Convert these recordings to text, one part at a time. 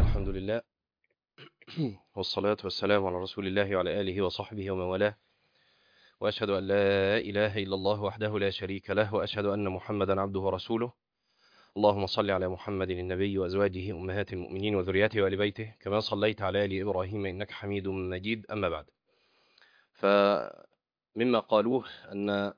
الحمد لله والصلاة والسلام على رسول الله وعلى آله وصحبه ومن والاه وأشهد أن لا إله إلا الله وحده لا شريك له وأشهد أن محمدا عبده ورسوله اللهم صل على محمد النبي وأزواجه أمهات المؤمنين وذرياته وآل بيته كما صليت على آل إبراهيم إنك حميد مجيد أما بعد فمما قالوه أن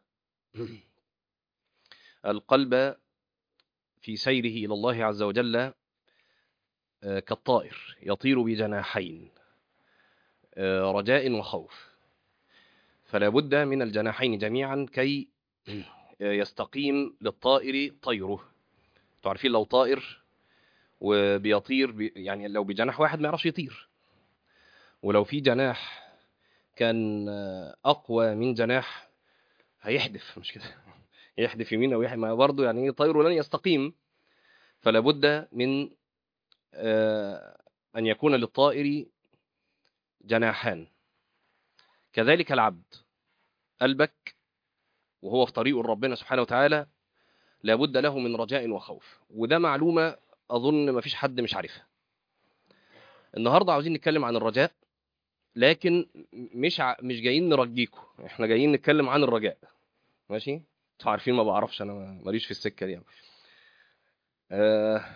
القلب في سيره إلى الله عز وجل كالطائر يطير بجناحين رجاء وخوف فلا بد من الجناحين جميعا كي يستقيم للطائر طيره تعرفين لو طائر وبيطير بي يعني لو بجناح واحد ما يعرفش يطير ولو في جناح كان أقوى من جناح هيحدف مش كده يحدف يمين أو يحدف برضه يعني طيره لن يستقيم فلا بد من أن يكون للطائر جناحان كذلك العبد قلبك وهو في طريق ربنا سبحانه وتعالى لابد له من رجاء وخوف وده معلومة أظن ما فيش حد مش عارفها النهاردة عاوزين نتكلم عن الرجاء لكن مش ع... مش جايين نرجيكم احنا جايين نتكلم عن الرجاء ماشي انتوا عارفين ما بعرفش انا ماليش في السكه دي يعني. آه...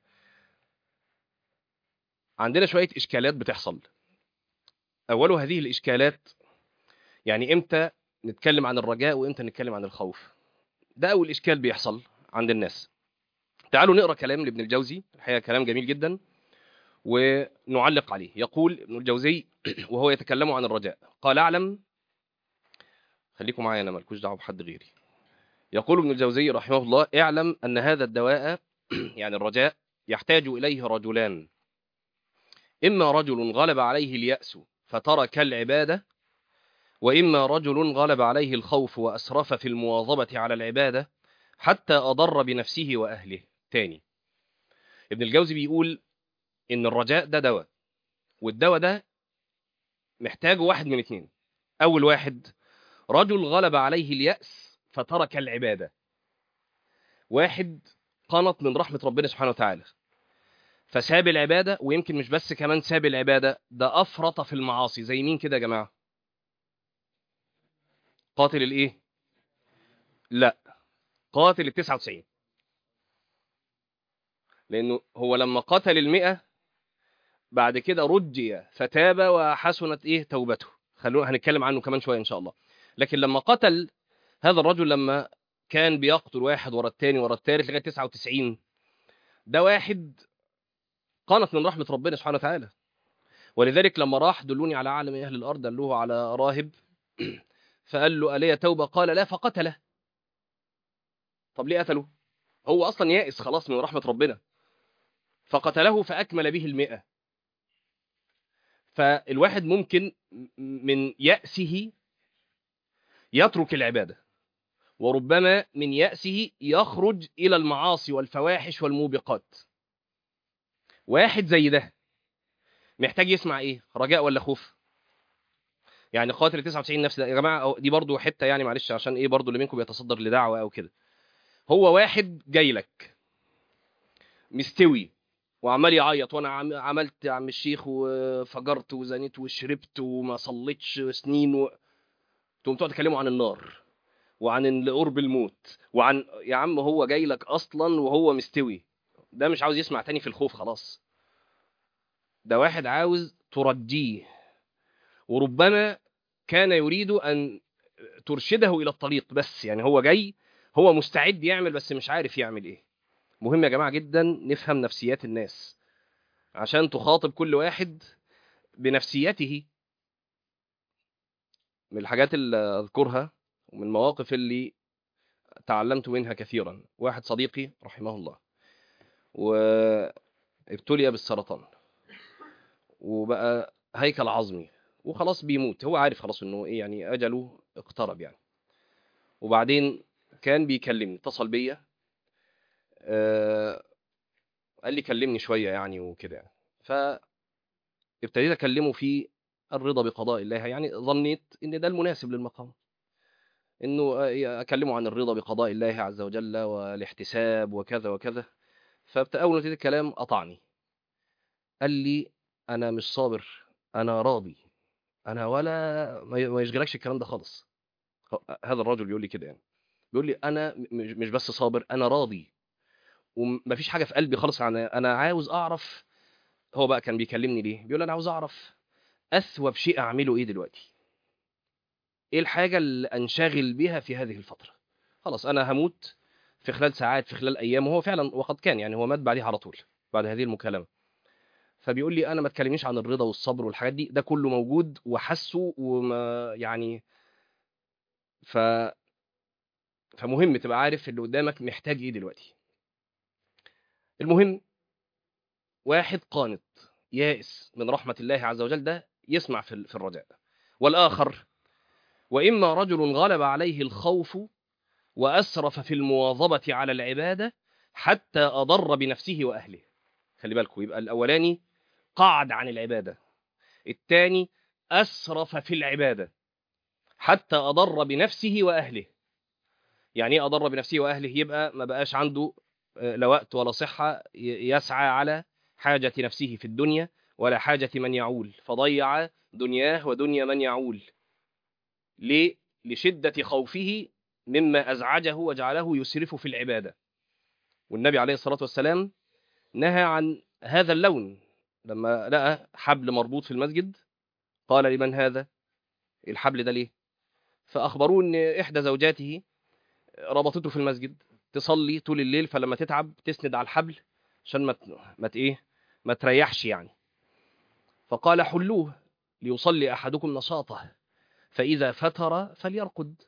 عندنا شويه اشكالات بتحصل اول هذه الاشكالات يعني امتى نتكلم عن الرجاء وامتى نتكلم عن الخوف ده اول اشكال بيحصل عند الناس تعالوا نقرا كلام لابن الجوزي الحقيقه كلام جميل جدا ونعلق عليه يقول ابن الجوزي وهو يتكلم عن الرجاء قال اعلم خليكم معايا انا مالكوش دعوه بحد غيري يقول ابن الجوزي رحمه الله اعلم ان هذا الدواء يعني الرجاء يحتاج اليه رجلان اما رجل غلب عليه الياس فترك العباده واما رجل غلب عليه الخوف واسرف في المواظبه على العباده حتى اضر بنفسه واهله تاني ابن الجوزي بيقول ان الرجاء ده دواء والدواء ده محتاجه واحد من اتنين اول واحد رجل غلب عليه اليأس فترك العبادة واحد قنط من رحمة ربنا سبحانه وتعالى فساب العبادة ويمكن مش بس كمان ساب العبادة ده أفرط في المعاصي زي مين كده يا جماعة قاتل الايه لا قاتل التسعة وتسعين لأنه هو لما قتل المئة بعد كده رجي فتاب وحسنت ايه توبته خلونا هنتكلم عنه كمان شويه ان شاء الله لكن لما قتل هذا الرجل لما كان بيقتل واحد ورا الثاني ورا الثالث لغايه 99 ده واحد قنط من رحمه ربنا سبحانه وتعالى ولذلك لما راح دلوني على عالم اهل الارض دلوه على راهب فقال له الي توبه قال لا فقتله طب ليه قتله هو اصلا يائس خلاص من رحمه ربنا فقتله فاكمل به المئة فالواحد ممكن من يأسه يترك العبادة وربما من يأسه يخرج إلى المعاصي والفواحش والموبقات واحد زي ده محتاج يسمع إيه رجاء ولا خوف يعني قاتل 99 نفس ده يا جماعة دي برضو حتة يعني معلش عشان إيه برضو اللي منكم بيتصدر لدعوة أو كده هو واحد جاي لك مستوي وعمال يعيط وانا عملت يا عم الشيخ وفجرت وزنيت وشربت وما صليتش سنين و... تقوم تقعد تكلموا عن النار وعن قرب الموت وعن يا عم هو جاي لك اصلا وهو مستوي ده مش عاوز يسمع تاني في الخوف خلاص ده واحد عاوز ترجيه وربما كان يريد ان ترشده الى الطريق بس يعني هو جاي هو مستعد يعمل بس مش عارف يعمل ايه مهم يا جماعة جدا نفهم نفسيات الناس عشان تخاطب كل واحد بنفسيته من الحاجات اللي أذكرها ومن المواقف اللي تعلمت منها كثيرا واحد صديقي رحمه الله وابتلي بالسرطان وبقى هيكل عظمي وخلاص بيموت هو عارف خلاص انه ايه يعني اجله اقترب يعني وبعدين كان بيكلمني اتصل بيا آه قال لي كلمني شويه يعني وكده يعني فابتديت اكلمه في الرضا بقضاء الله يعني ظنيت ان ده المناسب للمقام انه اكلمه عن الرضا بقضاء الله عز وجل والاحتساب وكذا وكذا فاول نتيجه الكلام قطعني قال لي انا مش صابر انا راضي انا ولا ما ما يشغلكش الكلام ده خالص هو- هذا الرجل بيقول لي كده يعني بيقول لي انا م- مش مش بس صابر انا راضي ومفيش حاجه في قلبي خالص انا انا عاوز اعرف هو بقى كان بيكلمني ليه بيقول انا عاوز اعرف اثوب شيء اعمله ايه دلوقتي ايه الحاجه اللي انشغل بها في هذه الفتره خلاص انا هموت في خلال ساعات في خلال ايام وهو فعلا وقد كان يعني هو مات بعديها على طول بعد هذه المكالمه فبيقول لي انا ما تكلمنيش عن الرضا والصبر والحاجات دي ده كله موجود وحاسه وما يعني ف فمهم تبقى عارف اللي قدامك محتاج ايه دلوقتي المهم واحد قانط يائس من رحمة الله عز وجل ده يسمع في في الرجاء والآخر وإما رجل غلب عليه الخوف وأسرف في المواظبة على العبادة حتى أضر بنفسه وأهله خلي بالكم يبقى الأولاني قعد عن العبادة الثاني أسرف في العبادة حتى أضر بنفسه وأهله يعني ايه أضر بنفسه وأهله يبقى ما بقاش عنده آه، لا وقت ولا صحة ي- يسعى على حاجة نفسه في الدنيا ولا حاجة من يعول فضيع دنياه ودنيا من يعول ليه؟ لشدة خوفه مما أزعجه وجعله يسرف في العبادة والنبي عليه الصلاة والسلام نهى عن هذا اللون لما لقى حبل مربوط في المسجد قال لمن هذا الحبل ده ليه فأخبروه أن إحدى زوجاته ربطته في المسجد تصلي طول الليل فلما تتعب تسند على الحبل عشان ما ت- ما ت- ايه ما تريحش يعني فقال حلوه ليصلي احدكم نشاطه فاذا فتر فليرقد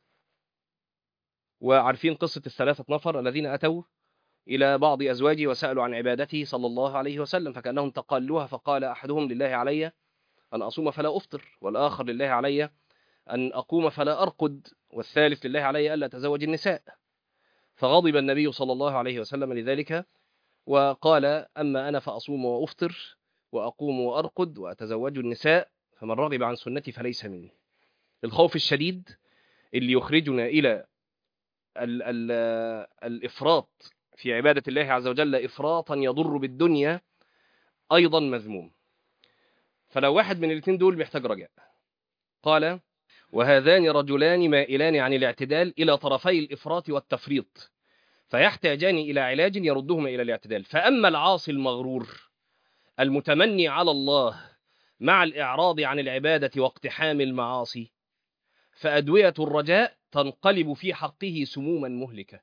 وعارفين قصه الثلاثه نفر الذين اتوا الى بعض ازواجه وسالوا عن عبادته صلى الله عليه وسلم فكانهم تقالوها فقال احدهم لله علي ان اصوم فلا افطر والاخر لله علي ان اقوم فلا ارقد والثالث لله علي الا اتزوج النساء فغضب النبي صلى الله عليه وسلم لذلك وقال أما أنا فأصوم وأفطر وأقوم وأرقد وأتزوج النساء فمن رغب عن سنتي فليس مني الخوف الشديد اللي يخرجنا إلى ال ال الإفراط في عبادة الله عز وجل إفراطا يضر بالدنيا أيضا مذموم فلو واحد من الاثنين دول محتاج رجاء قال وهذان رجلان مائلان عن الاعتدال إلى طرفي الإفراط والتفريط فيحتاجان إلى علاج يردهما إلى الاعتدال فأما العاصي المغرور المتمني على الله مع الإعراض عن العبادة واقتحام المعاصي فأدوية الرجاء تنقلب في حقه سموما مهلكة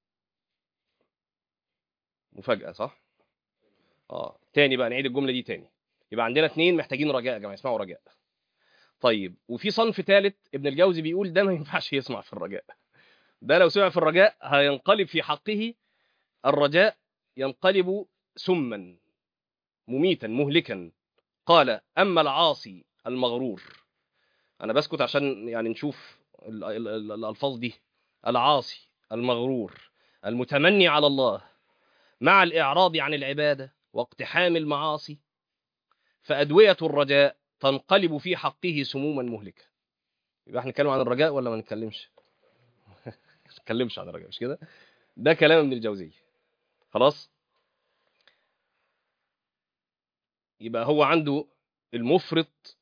مفاجأة صح؟ آه تاني بقى نعيد الجملة دي تاني يبقى عندنا اتنين محتاجين رجاء يا جماعة اسمعوا رجاء طيب وفي صنف ثالث ابن الجوزي بيقول ده ما ينفعش يسمع في الرجاء ده لو سمع في الرجاء هينقلب في حقه الرجاء ينقلب سما مميتا مهلكا قال أما العاصي المغرور أنا بسكت عشان يعني نشوف ال- ال- ال- الألفاظ دي العاصي المغرور المتمني على الله مع الإعراض عن العبادة واقتحام المعاصي فأدوية الرجاء تنقلب في حقه سموما مهلكة يبقى احنا نتكلم عن الرجاء ولا ما نتكلمش؟ ما نتكلمش عن الرجاء مش كده؟ ده كلام ابن الجوزي خلاص؟ يبقى هو عنده المفرط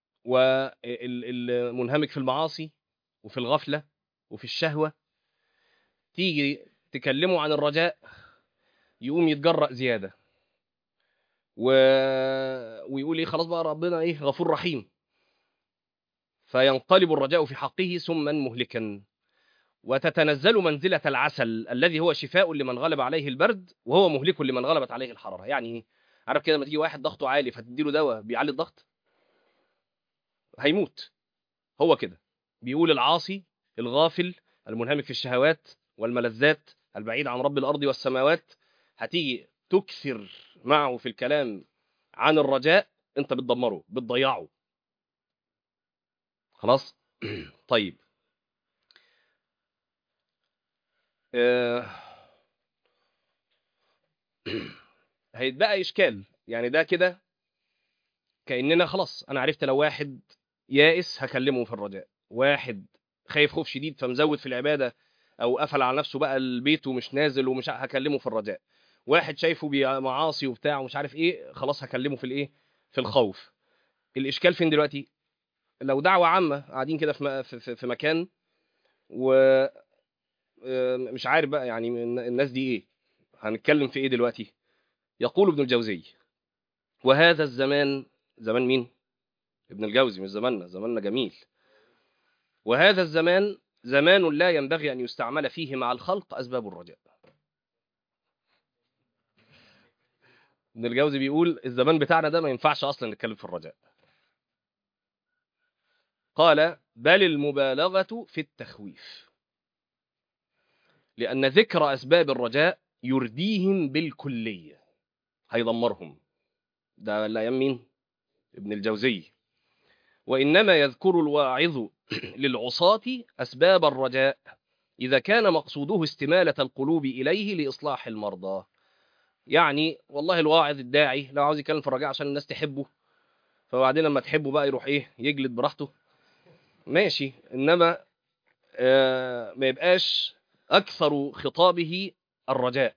والمنهمك في المعاصي وفي الغفلة وفي الشهوة تيجي تكلمه عن الرجاء يقوم يتجرأ زيادة و... ويقول ايه خلاص بقى ربنا ايه غفور رحيم فينقلب الرجاء في حقه سما مهلكا وتتنزل منزلة العسل الذي هو شفاء لمن غلب عليه البرد وهو مهلك لمن غلبت عليه الحرارة يعني ايه عارف كده لما تيجي واحد ضغطه عالي فتديله دواء بيعلي الضغط هيموت هو كده بيقول العاصي الغافل المنهمك في الشهوات والملذات البعيد عن رب الأرض والسماوات هتيجي تكثر معه في الكلام عن الرجاء انت بتدمره بتضيعه خلاص طيب آه، هيتبقى اشكال يعني ده كده كاننا خلاص انا عرفت لو واحد يائس هكلمه في الرجاء واحد خايف خوف شديد فمزود في العباده او قفل على نفسه بقى البيت ومش نازل ومش ع- هكلمه في الرجاء واحد شايفه بمعاصي وبتاع ومش عارف ايه خلاص هكلمه في الايه في الخوف الاشكال فين دلوقتي لو دعوه عامه قاعدين كده في, م- في, في, في مكان و آه، مش عارف بقى يعني من- الناس دي ايه هنتكلم في ايه دلوقتي يقول ابن الجوزي وهذا الزمان زمان مين ابن الجوزي مش زماننا زماننا جميل وهذا الزمان زمان لا ينبغي أن يستعمل فيه مع الخلق أسباب الرجاء ابن الجوزي بيقول الزمان بتاعنا ده ما ينفعش أصلا نتكلم في الرجاء قال بل المبالغة في التخويف لأن ذكر أسباب الرجاء يرديهم بالكلية هيدمرهم ده الأيام مين؟ ابن الجوزي وإنما يذكر الواعظ للعصاة أسباب الرجاء إذا كان مقصوده استمالة القلوب إليه لإصلاح المرضى يعني والله الواعظ الداعي لو عاوز يتكلم في الرجاء عشان الناس تحبه فبعدين لما تحبه بقى يروح إيه يجلد براحته ماشي إنما آه ما يبقاش أكثر خطابه الرجاء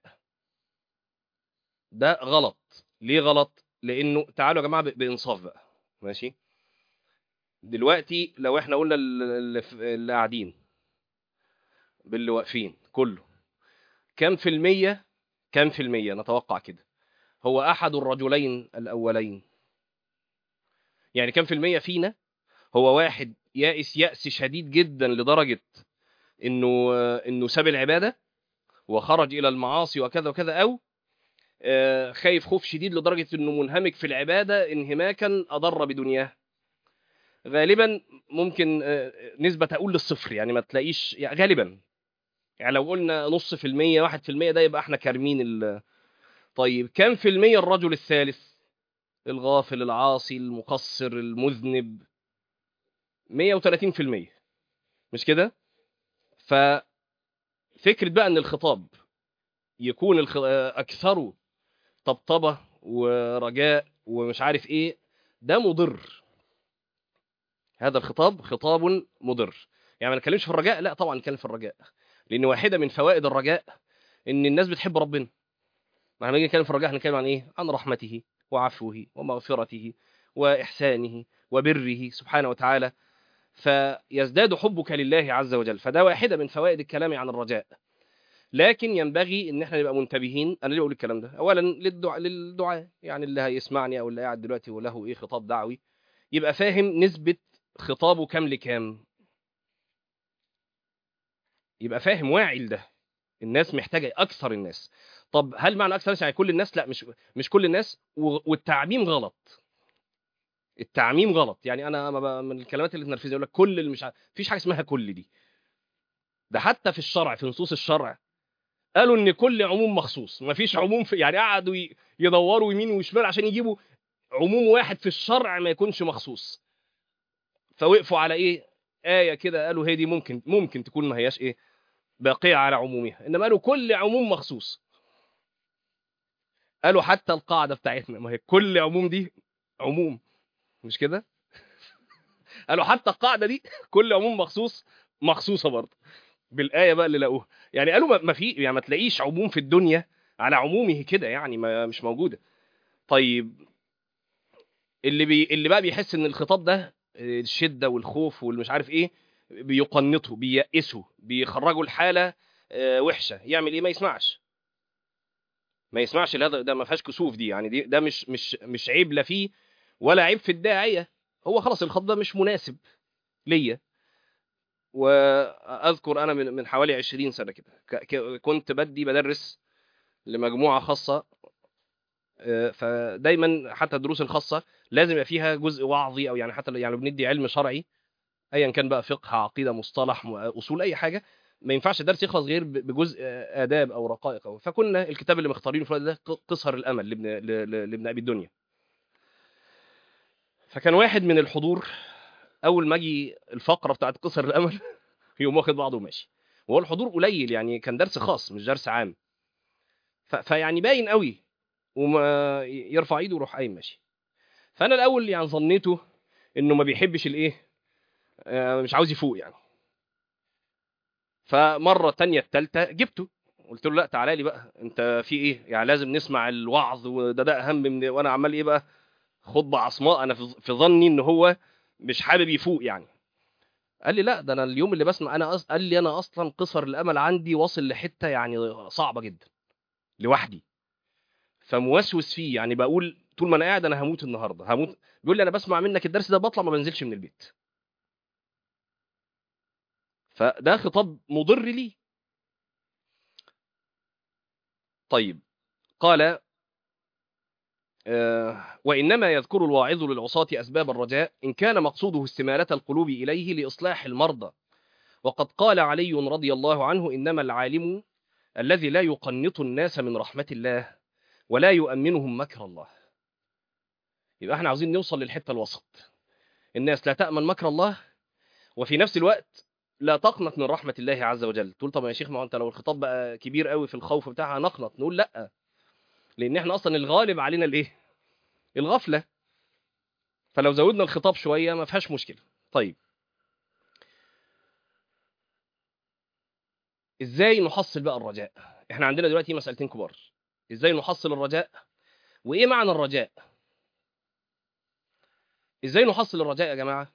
ده غلط ليه غلط لأنه تعالوا يا جماعة ب- بإنصاف بقى ماشي دلوقتي لو احنا قلنا ال- اللي ف- اللي قاعدين باللي واقفين كله كم في المية كم في المية نتوقع كده هو أحد الرجلين الأولين يعني كم في المية فينا هو واحد يائس يأس شديد جدا لدرجة إنه إنه ساب العبادة وخرج إلى المعاصي وكذا وكذا أو آه، خايف خوف شديد لدرجة إنه منهمك في العبادة انهماكا أضر بدنياه غالبا ممكن آه، نسبة تقول للصفر يعني ما تلاقيش يعني غالبا يعني لو قلنا نص في المية واحد في المية ده يبقى احنا كارمين ال طيب كم في المية الرجل الثالث الغافل العاصي المقصر المذنب 130 في المية مش كده ففكرة بقى ان الخطاب يكون الخ... آه، اكثره طبطبة ورجاء ومش عارف ايه ده مضر هذا الخطاب خطاب مضر يعني ما نتكلمش في الرجاء لا طبعا نتكلم في الرجاء لان واحده من فوائد الرجاء ان الناس بتحب ربنا ما احنا نيجي نتكلم في الرجاء هنتكلم عن ايه عن رحمته وعفوه ومغفرته واحسانه وبره سبحانه وتعالى فيزداد حبك لله عز وجل فده واحده من فوائد الكلام عن الرجاء لكن ينبغي ان احنا نبقى منتبهين انا ليه بقول الكلام ده اولا للدعاء للدعاء يعني اللي هيسمعني او اللي قاعد دلوقتي وله ايه خطاب دعوي يبقى فاهم نسبه خطابه كام لكام يبقى فاهم واعي لده الناس محتاجه اكثر الناس طب هل معنى اكثر الناس يعني كل الناس لا مش مش كل الناس و- والتعميم غلط التعميم غلط يعني انا ما ب- من الكلمات اللي تنرفزني يقول لك كل اللي مش ع- فيش حاجه اسمها كل دي ده حتى في الشرع في نصوص الشرع قالوا ان كل عموم مخصوص ما فيش عموم في يعني قعدوا ي- يدوروا يمين وشمال عشان يجيبوا عموم واحد في الشرع ما يكونش مخصوص فوقفوا على ايه آية كده قالوا هي دي ممكن ممكن تكون ما هياش ايه باقية على عمومها انما قالوا كل عموم مخصوص قالوا حتى القاعدة بتاعتنا ما هي كل عموم دي عموم مش كده قالوا حتى القاعدة دي كل عموم مخصوص مخصوصة برضه بالآية بقى اللي لقوها يعني قالوا ما- ما في يعني ما تلاقيش عموم في الدنيا على عمومه كده يعني ما مش موجودة طيب اللي بي اللي بقى بيحس ان الخطاب ده الشده والخوف والمش عارف ايه بيقنطه بييأسه بيخرجوا الحاله آه، وحشه يعمل ايه ما يسمعش ما يسمعش لا ده ده ما فيهاش كسوف دي يعني دي ده مش مش مش عيب لا فيه ولا عيب في الداعيه هو خلاص الخط ده مش مناسب ليا واذكر انا من من حوالي 20 سنه كده ك- ك- كنت بدي بدرس لمجموعه خاصه آه، فدايما حتى الدروس الخاصه لازم يبقى فيها جزء وعظي او يعني حتى يعني بندي علم شرعي ايا كان بقى فقه عقيده مصطلح م- اصول اي حاجه ما ينفعش الدرس يخلص غير ب- بجزء آه، اداب او رقائق أو فكنا الكتاب اللي مختارينه في الوقت ده ق- قصر الامل لابن ل- ل- لابن ابي الدنيا فكان واحد من الحضور اول ما اجي الفقره بتاعت قصر الامل يقوم واخد بعضه وماشي وهو الحضور قليل يعني كان درس خاص مش درس عام ف- فيعني باين قوي وما يرفع ايده ويروح قايم ماشي فانا الاول يعني ظنيته انه ما بيحبش الايه آه، مش عاوز يفوق يعني فمره تانية التالتة جبته قلت له لا تعالى لي بقى انت في ايه يعني لازم نسمع الوعظ وده ده اهم من وانا عمال ايه بقى خطبه عصماء انا في في ظني ان هو مش حابب يفوق يعني قال لي لا ده انا اليوم اللي بسمع انا أص... قال لي انا اصلا قصر الامل عندي واصل لحته يعني صعبه جدا لوحدي فموسوس فيه يعني بقول طول ما انا قاعد انا هموت النهارده هموت بيقول لي انا بسمع منك الدرس ده بطلع ما بنزلش من البيت فده خطاب مضر لي طيب قال آه، وإنما يذكر الواعظ للعصاة أسباب الرجاء إن كان مقصوده استمالة القلوب إليه لإصلاح المرضى وقد قال علي رضي الله عنه إنما العالم الذي لا يقنط الناس من رحمة الله ولا يؤمنهم مكر الله يبقى احنا عاوزين نوصل للحتة الوسط الناس لا تأمن مكر الله وفي نفس الوقت لا تقنط من رحمة الله عز وجل تقول طب يا شيخ ما هو انت لو الخطاب بقى كبير قوي في الخوف بتاعها نقنط نقول لا لان احنا اصلا الغالب علينا الايه الغفلة فلو زودنا الخطاب شوية ما فيهاش مشكلة طيب ازاي نحصل بقى الرجاء احنا عندنا دلوقتي مسألتين كبار ازاي نحصل الرجاء وايه معنى الرجاء ازاي نحصل الرجاء يا جماعة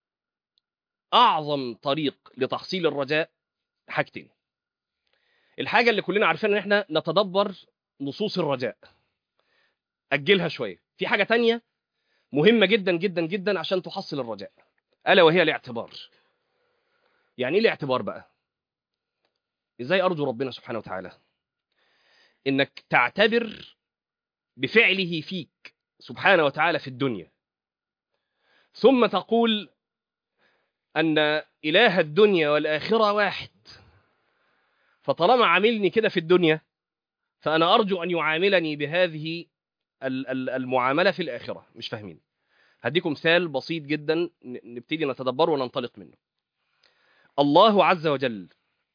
اعظم طريق لتحصيل الرجاء حاجتين الحاجة اللي كلنا عارفين ان احنا نتدبر نصوص الرجاء اجلها شوية في حاجة تانية مهمة جدا جدا جدا عشان تحصل الرجاء الا وهي الاعتبار يعني ايه الاعتبار بقى ازاي ارجو ربنا سبحانه وتعالى انك تعتبر بفعله فيك سبحانه وتعالى في الدنيا ثم تقول ان اله الدنيا والاخره واحد فطالما عاملني كده في الدنيا فانا ارجو ان يعاملني بهذه ال- ال- المعامله في الاخره مش فاهمين هديكم مثال بسيط جدا ن- نبتدي نتدبره وننطلق منه الله عز وجل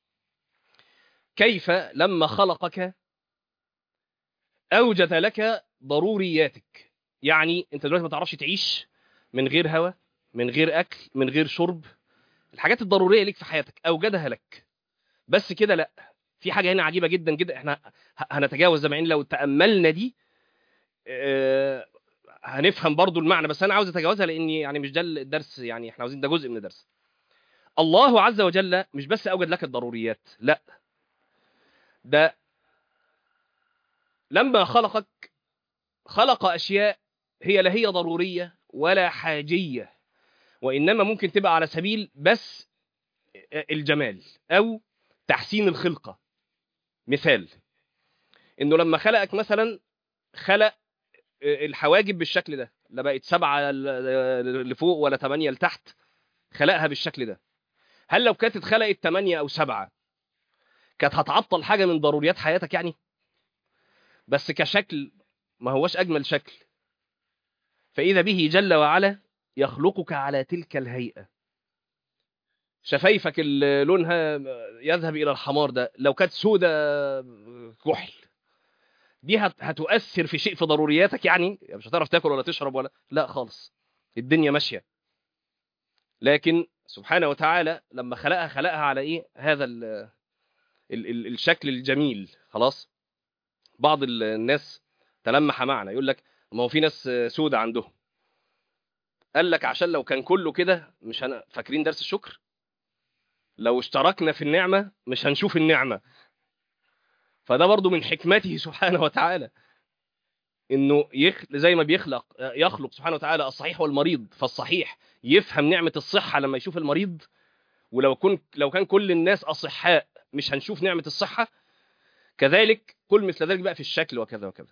كيف لما خلقك اوجد لك ضرورياتك يعني انت دلوقتي ما تعرفش تعيش من غير هواء من غير اكل من غير شرب الحاجات الضروريه ليك في حياتك اوجدها لك بس كده لا في حاجه هنا عجيبه جدا جدا احنا ه- هنتجاوز زمان لو تاملنا دي آه، هنفهم برضو المعنى بس انا عاوز اتجاوزها لاني يعني مش ده الدرس يعني احنا عاوزين ده جزء من الدرس الله عز وجل مش بس اوجد لك الضروريات لا ده لما خلقك خلق اشياء هي لا هي ضروريه ولا حاجيه وانما ممكن تبقى على سبيل بس الجمال او تحسين الخلقه مثال انه لما خلقك مثلا خلق الحواجب بالشكل ده لا بقت سبعه ل- لفوق ولا ثمانيه لتحت خلقها بالشكل ده هل لو كانت اتخلقت ثمانيه او سبعه كانت هتعطل حاجه من ضروريات حياتك يعني بس كشكل ما هوش اجمل شكل فاذا به جل وعلا يخلقك على تلك الهيئه شفايفك اللي لونها يذهب الى الحمار ده لو كانت سودة كحل دي هت- هتؤثر في شيء في ضرورياتك يعني يعني مش هتعرف تاكل ولا تشرب ولا لا خالص الدنيا ماشيه لكن سبحانه وتعالى لما خلقها خلقها على ايه هذا ال ال ال الشكل الجميل خلاص بعض ال- الناس تلمح معنا يقول لك ما هو في ناس سودة عندهم قال لك عشان لو كان كله كده مش هن... فاكرين درس الشكر لو اشتركنا في النعمة مش هنشوف النعمة فده برضو من حكمته سبحانه وتعالى انه يخ... زي ما بيخلق يخلق سبحانه وتعالى الصحيح والمريض فالصحيح يفهم نعمة الصحة لما يشوف المريض ولو كن لو كان كل الناس أصحاء مش هنشوف نعمة الصحة كذلك كل مثل ذلك بقى في الشكل وكذا وكذا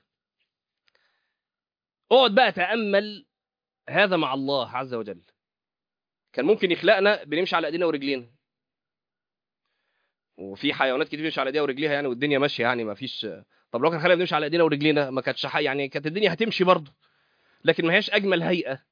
اقعد بقى تأمل هذا مع الله عز وجل كان ممكن يخلقنا بنمشي على ايدينا ورجلينا وفي حيوانات كتير بتمشي على ايديها ورجليها يعني والدنيا ماشيه يعني ما فيش طب لو كان خلينا بنمشي على ايدينا ورجلينا ما كانتش ح- يعني كانت الدنيا هتمشي برضه لكن ما هياش اجمل هيئه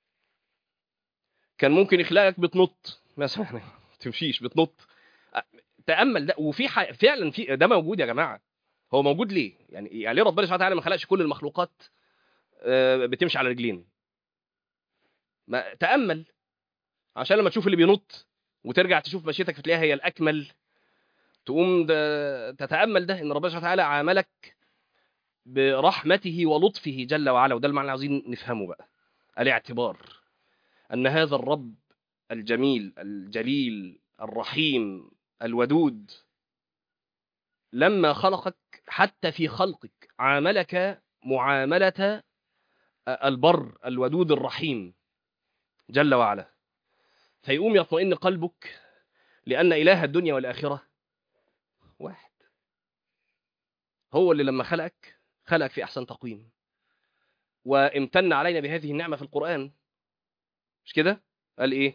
كان ممكن يخلقك بتنط مثلا ما تمشيش بتنط أ- تامل ده وفي ح... فعلا في ده موجود يا جماعه هو موجود ليه يعني يعني ليه ربنا سبحانه وتعالى ما خلقش كل المخلوقات آه، بتمشي على رجلين ما تامل عشان لما تشوف اللي بينط وترجع تشوف مشيتك فتلاقيها هي الاكمل تقوم ده تتامل ده ان ربنا سبحانه وتعالى عاملك برحمته ولطفه جل وعلا وده المعنى اللي عايزين نفهمه بقى الاعتبار ان هذا الرب الجميل الجليل الرحيم الودود لما خلقك حتى في خلقك عاملك معامله البر الودود الرحيم جل وعلا فيقوم يطمئن قلبك لأن إله الدنيا والآخرة واحد هو اللي لما خلقك خلقك في أحسن تقويم وامتن علينا بهذه النعمة في القرآن مش كده؟ قال إيه؟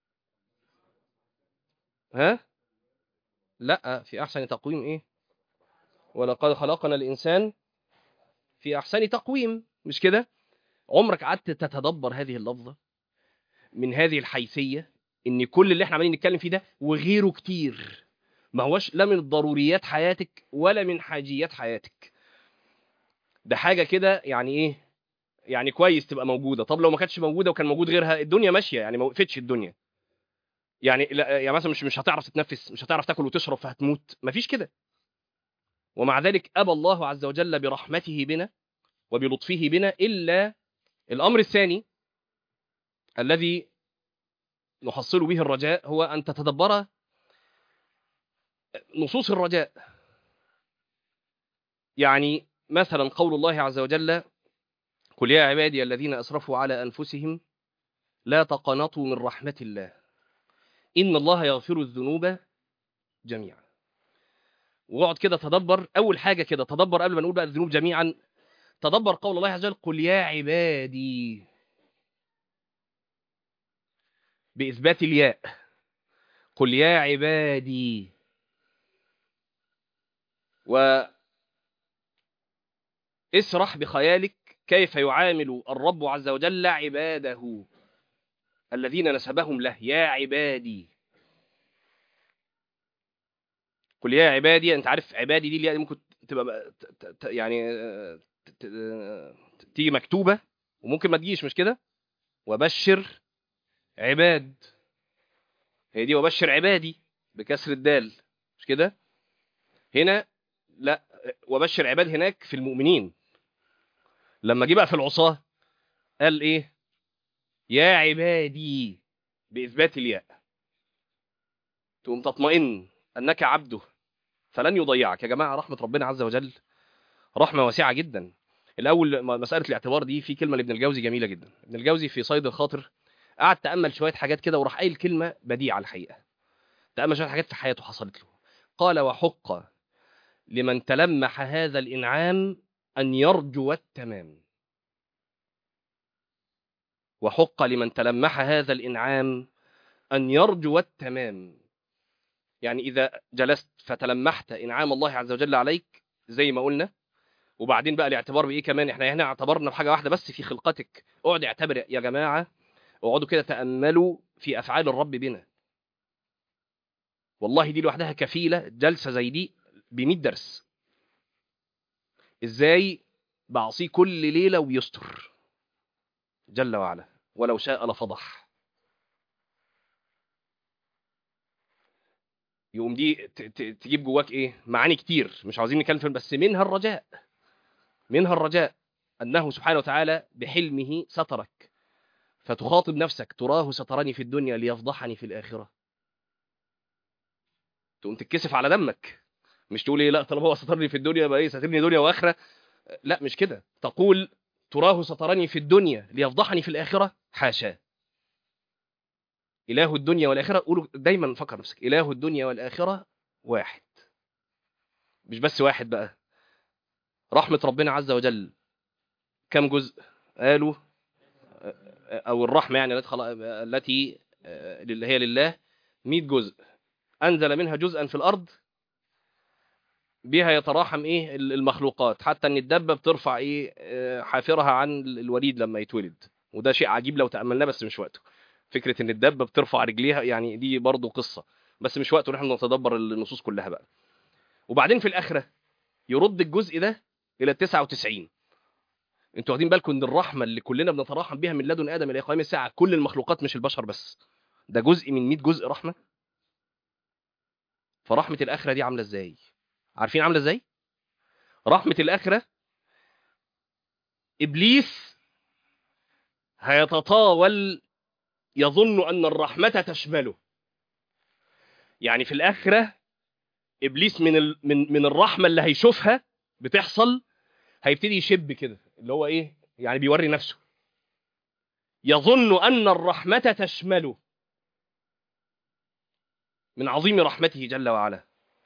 ها؟ لا في أحسن تقويم إيه؟ ولقد خلقنا الإنسان في أحسن تقويم مش كده؟ عمرك قعدت تتدبر هذه اللفظة من هذه الحيثية ان كل اللي احنا عمالين نتكلم فيه ده وغيره كتير ما هوش لا من ضروريات حياتك ولا من حاجيات حياتك ده حاجة كده يعني ايه يعني كويس تبقى موجودة طب لو ما كانتش موجودة وكان موجود غيرها الدنيا ماشية يعني ما وقفتش الدنيا يعني لا يعني مثلا مش مش هتعرف تتنفس مش هتعرف تاكل وتشرب فهتموت مفيش كده ومع ذلك ابى الله عز وجل برحمته بنا وبلطفه بنا الا الامر الثاني الذي نحصل به الرجاء هو ان تتدبر نصوص الرجاء يعني مثلا قول الله عز وجل قل يا عبادي الذين اسرفوا على انفسهم لا تقنطوا من رحمه الله ان الله يغفر الذنوب جميعا واقعد كده تدبر اول حاجه كده تدبر قبل ما نقول بقى الذنوب جميعا تدبر قول الله عز وجل قل يا عبادي بإثبات الياء قل يا عبادي و اسرح بخيالك كيف يعامل الرب عز وجل عباده الذين نسبهم له يا عبادي قل يا عبادي انت عارف عبادي دي اللي ممكن تبقى يعني تيجي مكتوبه وممكن ما تجيش مش كده وبشر عباد هي دي وبشر عبادي بكسر الدال مش كده هنا لا وبشر عباد هناك في المؤمنين لما جه بقى في العصاه قال ايه يا عبادي باثبات الياء تقوم تطمئن انك عبده فلن يضيعك يا جماعه رحمه ربنا عز وجل رحمه واسعه جدا الاول مساله الاعتبار دي في كلمه لابن الجوزي جميله جدا ابن الجوزي في صيد الخاطر قعد تامل شويه حاجات كده وراح قايل كلمه بديعه الحقيقه تامل شويه حاجات في حياته حصلت له قال وحق لمن تلمح هذا الانعام ان يرجو التمام وحق لمن تلمح هذا الانعام ان يرجو التمام يعني اذا جلست فتلمحت انعام الله عز وجل عليك زي ما قلنا وبعدين بقى الاعتبار بايه كمان احنا هنا اعتبرنا بحاجه واحده بس في خلقتك اقعد اعتبر يا جماعه اقعدوا كده تاملوا في افعال الرب بنا والله دي لوحدها كفيله جلسه زي دي ب 100 درس ازاي بعصيه كل ليله ويستر جل وعلا ولو شاء لفضح يقوم دي تجيب جواك ايه معاني كتير مش عاوزين نتكلم فيهم بس منها الرجاء منها الرجاء انه سبحانه وتعالى بحلمه سترك فتخاطب نفسك تراه سترني في الدنيا ليفضحني في الاخره تقوم تتكسف على دمك مش تقول ايه لا طالما هو سترني في الدنيا يبقى ايه سترني دنيا واخره لا مش كده تقول تراه سترني في الدنيا ليفضحني في الاخره حاشا اله الدنيا والاخره قولوا دايما فكر نفسك اله الدنيا والاخره واحد مش بس واحد بقى رحمه ربنا عز وجل كم جزء قالوا او الرحمه يعني التي التي اللي هي لله 100 جزء انزل منها جزءا في الارض بها يتراحم ايه المخلوقات حتى ان الدبه بترفع ايه حافرها عن الوليد لما يتولد وده شيء عجيب لو تاملناه بس مش وقته فكره ان الدبه بترفع رجليها يعني دي برضه قصه بس مش وقته نحن نتدبر النصوص كلها بقى وبعدين في الاخره يرد الجزء ده الى 99 انتوا واخدين بالكم ان الرحمه اللي كلنا بنتراحم بها من لدن ادم الى قيام الساعه كل المخلوقات مش البشر بس ده جزء من 100 جزء رحمه فرحمة الآخرة دي عاملة ازاي عارفين عاملة ازاي رحمة الآخرة إبليس هيتطاول يظن أن الرحمة تشمله يعني في الآخرة إبليس من ال... من من الرحمة اللي هيشوفها بتحصل هيبتدي يشب كده اللي هو إيه يعني بيوري نفسه يظن أن الرحمة تشمله من عظيم رحمته جل وعلا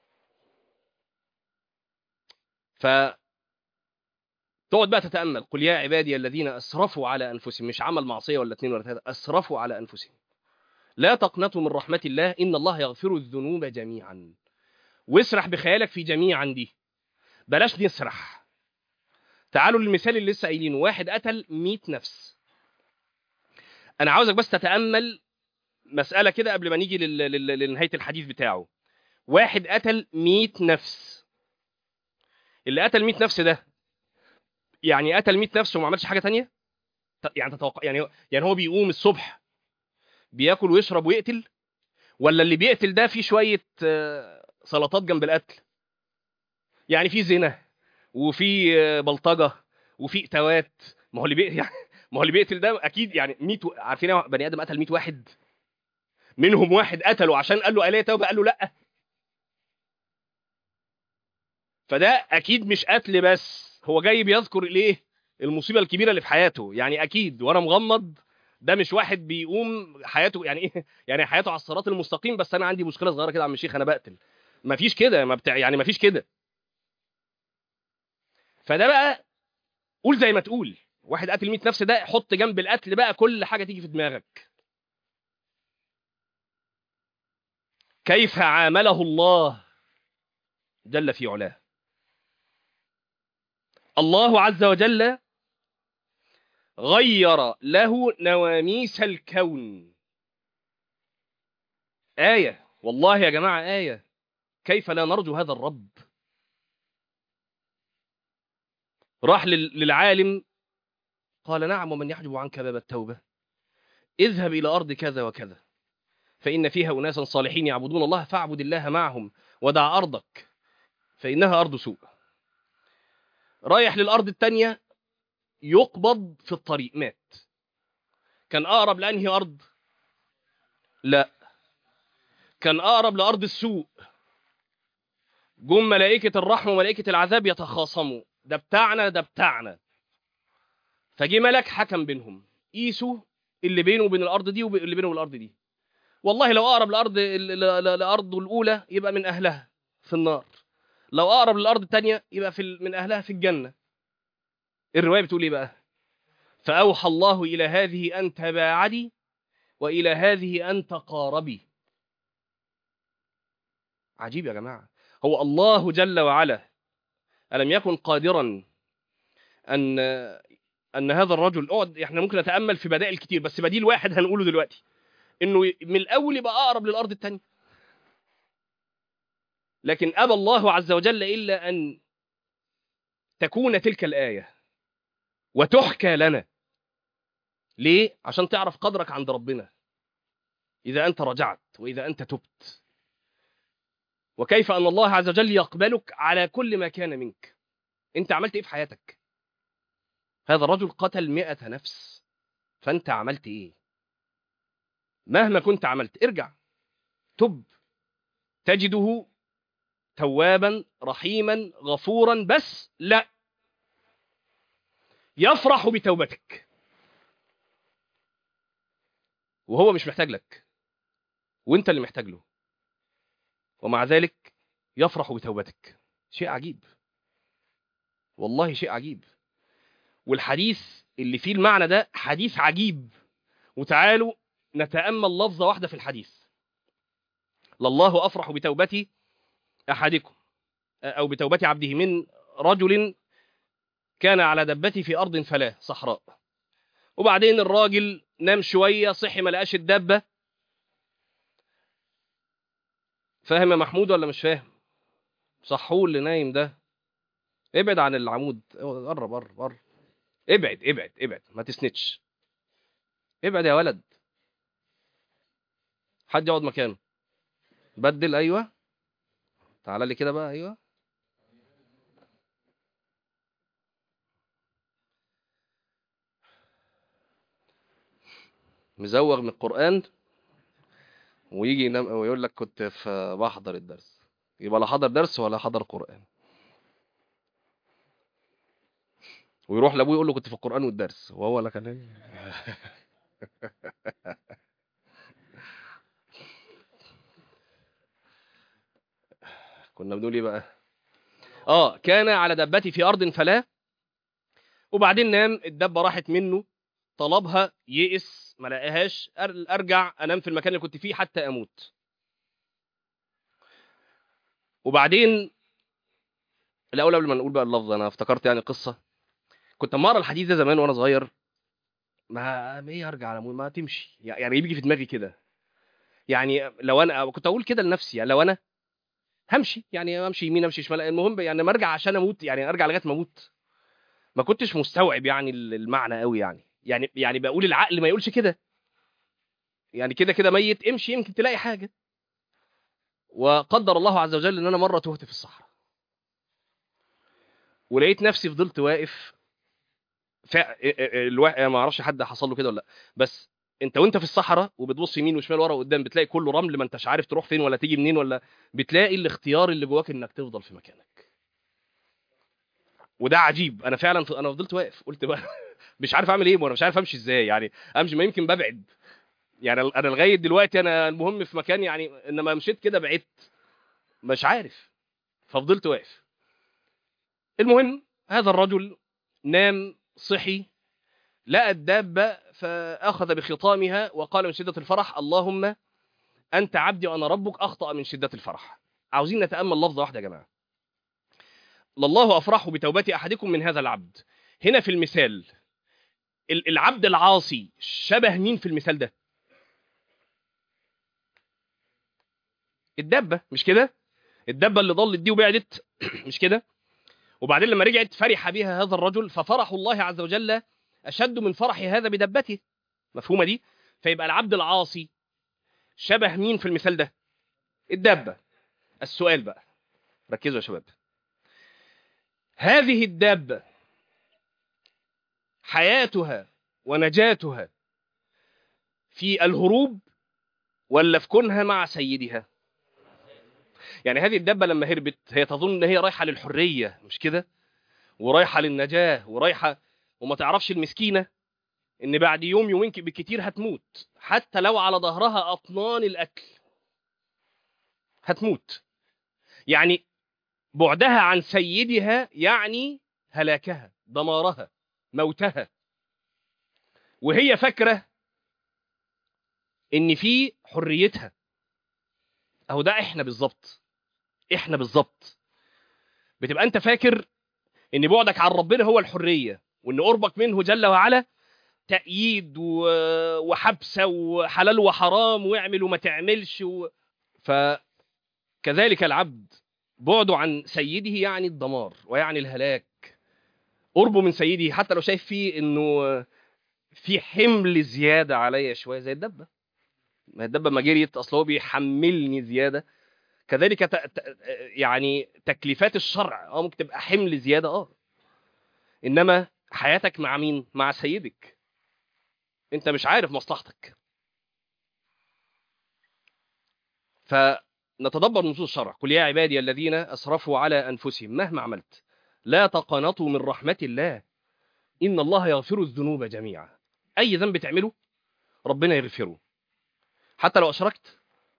ف تقعد بقى تتأمل قل يا عبادي الذين أسرفوا على أنفسهم مش عمل معصية ولا اتنين ولا ثلاثة أسرفوا على أنفسهم لا تقنطوا من رحمة الله إن الله يغفر الذنوب جميعا واسرح بخيالك في جميعا دي بلاش نسرح تعالوا للمثال اللي لسه قايلينه واحد قتل 100 نفس أنا عاوزك بس تتأمل مسألة كده قبل ما نيجي لل... لل... لنهاية الحديث بتاعه واحد قتل 100 نفس اللي قتل 100 نفس ده يعني قتل 100 نفس وما عملش حاجة تانية ت- يعني تتوقع يعني يعني هو بيقوم الصبح بياكل ويشرب ويقتل ولا اللي بيقتل ده فيه شوية آه، سلطات جنب القتل يعني في زنا وفي آه، بلطجة وفي اتوات ما هو اللي بي... يعني ما هو اللي بيقتل ده اكيد يعني 100 و... عارفين إيه بني ادم قتل 100 واحد منهم واحد قتله عشان قال له آلية توبة قال له لا فده اكيد مش قتل بس هو جاي بيذكر الايه المصيبه الكبيره اللي في حياته يعني اكيد وانا مغمض ده مش واحد بيقوم حياته يعني ايه يعني حياته على الصراط المستقيم بس انا عندي مشكله صغيره كده يا عم الشيخ انا بقتل مفيش كده ما بتاع يعني مفيش كده فده بقى قول زي ما تقول واحد قتل 100 نفس ده حط جنب القتل بقى كل حاجه تيجي في دماغك كيف عامله الله جل في علاه الله عز وجل غير له نواميس الكون آية والله يا جماعة آية كيف لا نرجو هذا الرب راح لل- للعالم قال نعم ومن يحجب عنك باب التوبة اذهب إلى أرض كذا وكذا فإن فيها أناسا صالحين يعبدون الله فاعبد الله معهم ودع أرضك فإنها أرض سوء رايح للأرض التانية يقبض في الطريق مات كان أقرب لأنهي أرض لا كان أقرب لأرض السوء جم ملائكة الرحمة وملائكة العذاب يتخاصموا ده بتاعنا ده بتاعنا فجي ملك حكم بينهم قيسوا اللي بينه وبين الأرض دي واللي بينه والأرض دي والله لو أقرب لأرض لأرضه الأولى يبقى من أهلها في النار لو أقرب للأرض التانية يبقى في ال- من أهلها في الجنة الرواية بتقول إيه بقى فأوحى الله إلى هذه أن تباعدي وإلى هذه أن تقاربي عجيب يا جماعة هو الله جل وعلا ألم يكن قادرا أن أن هذا الرجل اقعد احنا ممكن نتأمل في بدائل كتير بس بديل واحد هنقوله دلوقتي إنه من الأول يبقى أقرب للأرض التانية لكن أبى الله عز وجل إلا أن تكون تلك الآية وتحكى لنا ليه؟ عشان تعرف قدرك عند ربنا إذا أنت رجعت وإذا أنت تبت وكيف أن الله عز وجل يقبلك على كل ما كان منك أنت عملت إيه في حياتك هذا الرجل قتل مئة نفس فأنت عملت إيه مهما كنت عملت ارجع تب تجده توابا رحيما غفورا بس لا يفرح بتوبتك وهو مش محتاج لك وانت اللي محتاج له ومع ذلك يفرح بتوبتك شيء عجيب والله شيء عجيب والحديث اللي فيه المعنى ده حديث عجيب وتعالوا نتأمل لفظة واحدة في الحديث لله أفرح بتوبة أحدكم أو بتوبة عبده من رجل كان على دبته في أرض فلاة صحراء وبعدين الراجل نام شوية صحي ما لقاش الدبة فاهم يا محمود ولا مش فاهم صحوه اللي نايم ده ابعد عن العمود قرب قرب قرب ابعد ابعد ابعد ما تسندش ابعد يا ولد حد يقعد مكانه بدل ايوه تعالى لي كده بقى ايوه مزوغ من القرآن ويجي ينام ويقول لك كنت في بحضر الدرس يبقى لا حضر درس ولا حضر قرآن ويروح لابوه يقول له كنت في القرآن والدرس وهو لا كان إيه؟ كنا بنقول ايه بقى اه كان على دبتي في ارض فلا وبعدين نام الدبه راحت منه طلبها يئس ما لقاهاش أر- ارجع انام في المكان اللي كنت فيه حتى اموت وبعدين الاول قبل ما نقول بقى اللفظ انا افتكرت يعني قصه كنت اما اقرا الحديث ده زمان وانا صغير ما ايه ارجع على ما تمشي يعني بيجي في دماغي كده يعني لو انا كنت اقول كده لنفسي يعني لو انا همشي يعني امشي يمين امشي شمال المهم يعني ما ارجع عشان اموت يعني ارجع لغايه ما اموت ما كنتش مستوعب يعني المعنى قوي يعني يعني يعني بقول العقل ما يقولش كده يعني كده كده ميت امشي يمكن تلاقي حاجه وقدر الله عز وجل ان انا مره تهت في الصحراء ولقيت نفسي فضلت واقف فع... الوا... ما اعرفش حد حصل له كده ولا لا بس انت وانت في الصحراء وبتبص يمين وشمال ورا وقدام بتلاقي كله رمل ما انتش عارف تروح فين ولا تيجي منين ولا بتلاقي الاختيار اللي جواك انك تفضل في مكانك وده عجيب انا فعلا ف... انا فضلت واقف قلت بقى مش عارف اعمل ايه وانا مش عارف امشي ازاي يعني امشي ما يمكن ببعد يعني انا لغايه دلوقتي انا المهم في مكان يعني انما مشيت كده بعدت مش عارف ففضلت واقف المهم هذا الرجل نام صحي لقى الدابة فأخذ بخطامها وقال من شدة الفرح اللهم أنت عبدي وأنا ربك أخطأ من شدة الفرح عاوزين نتأمل لفظة واحدة يا جماعة لله أفرح بتوبة أحدكم من هذا العبد هنا في المثال العبد العاصي شبه مين في المثال ده الدابة مش كده الدابة اللي ضلت دي وبعدت مش كده وبعدين لما رجعت فرح بها هذا الرجل ففرح الله عز وجل أشد من فرح هذا بدبته مفهومة دي فيبقى العبد العاصي شبه مين في المثال ده الدابة السؤال بقى ركزوا يا شباب هذه الدابة حياتها ونجاتها في الهروب ولا في كونها مع سيدها يعني هذه الدابة لما هربت هي تظن ان هي رايحة للحرية مش كده ورايحة للنجاة ورايحة وما تعرفش المسكينة ان بعد يوم يومين بالكتير هتموت حتى لو على ظهرها اطنان الاكل هتموت يعني بعدها عن سيدها يعني هلاكها دمارها موتها وهي فاكره ان في حريتها اهو ده احنا بالظبط احنا بالظبط بتبقى انت فاكر ان بعدك عن ربنا هو الحريه وان قربك منه جل وعلا تأييد وحبسه وحلال وحرام واعمل وما تعملش و... فكذلك العبد بعده عن سيده يعني الدمار ويعني الهلاك قربه من سيده حتى لو شايف فيه انه في حمل زياده عليا شويه زي الدبه ما الدبه ما جريت اصل هو بيحملني زياده كذلك ت... ت... يعني تكليفات الشرع اه ممكن تبقى حمل زياده اه انما حياتك مع مين مع سيدك انت مش عارف مصلحتك فنتدبر نصوص الشرع قل يا عبادي الذين اسرفوا على انفسهم مهما عملت لا تقنطوا من رحمه الله ان الله يغفر الذنوب جميعا اي ذنب تعمله ربنا يغفره حتى لو اشركت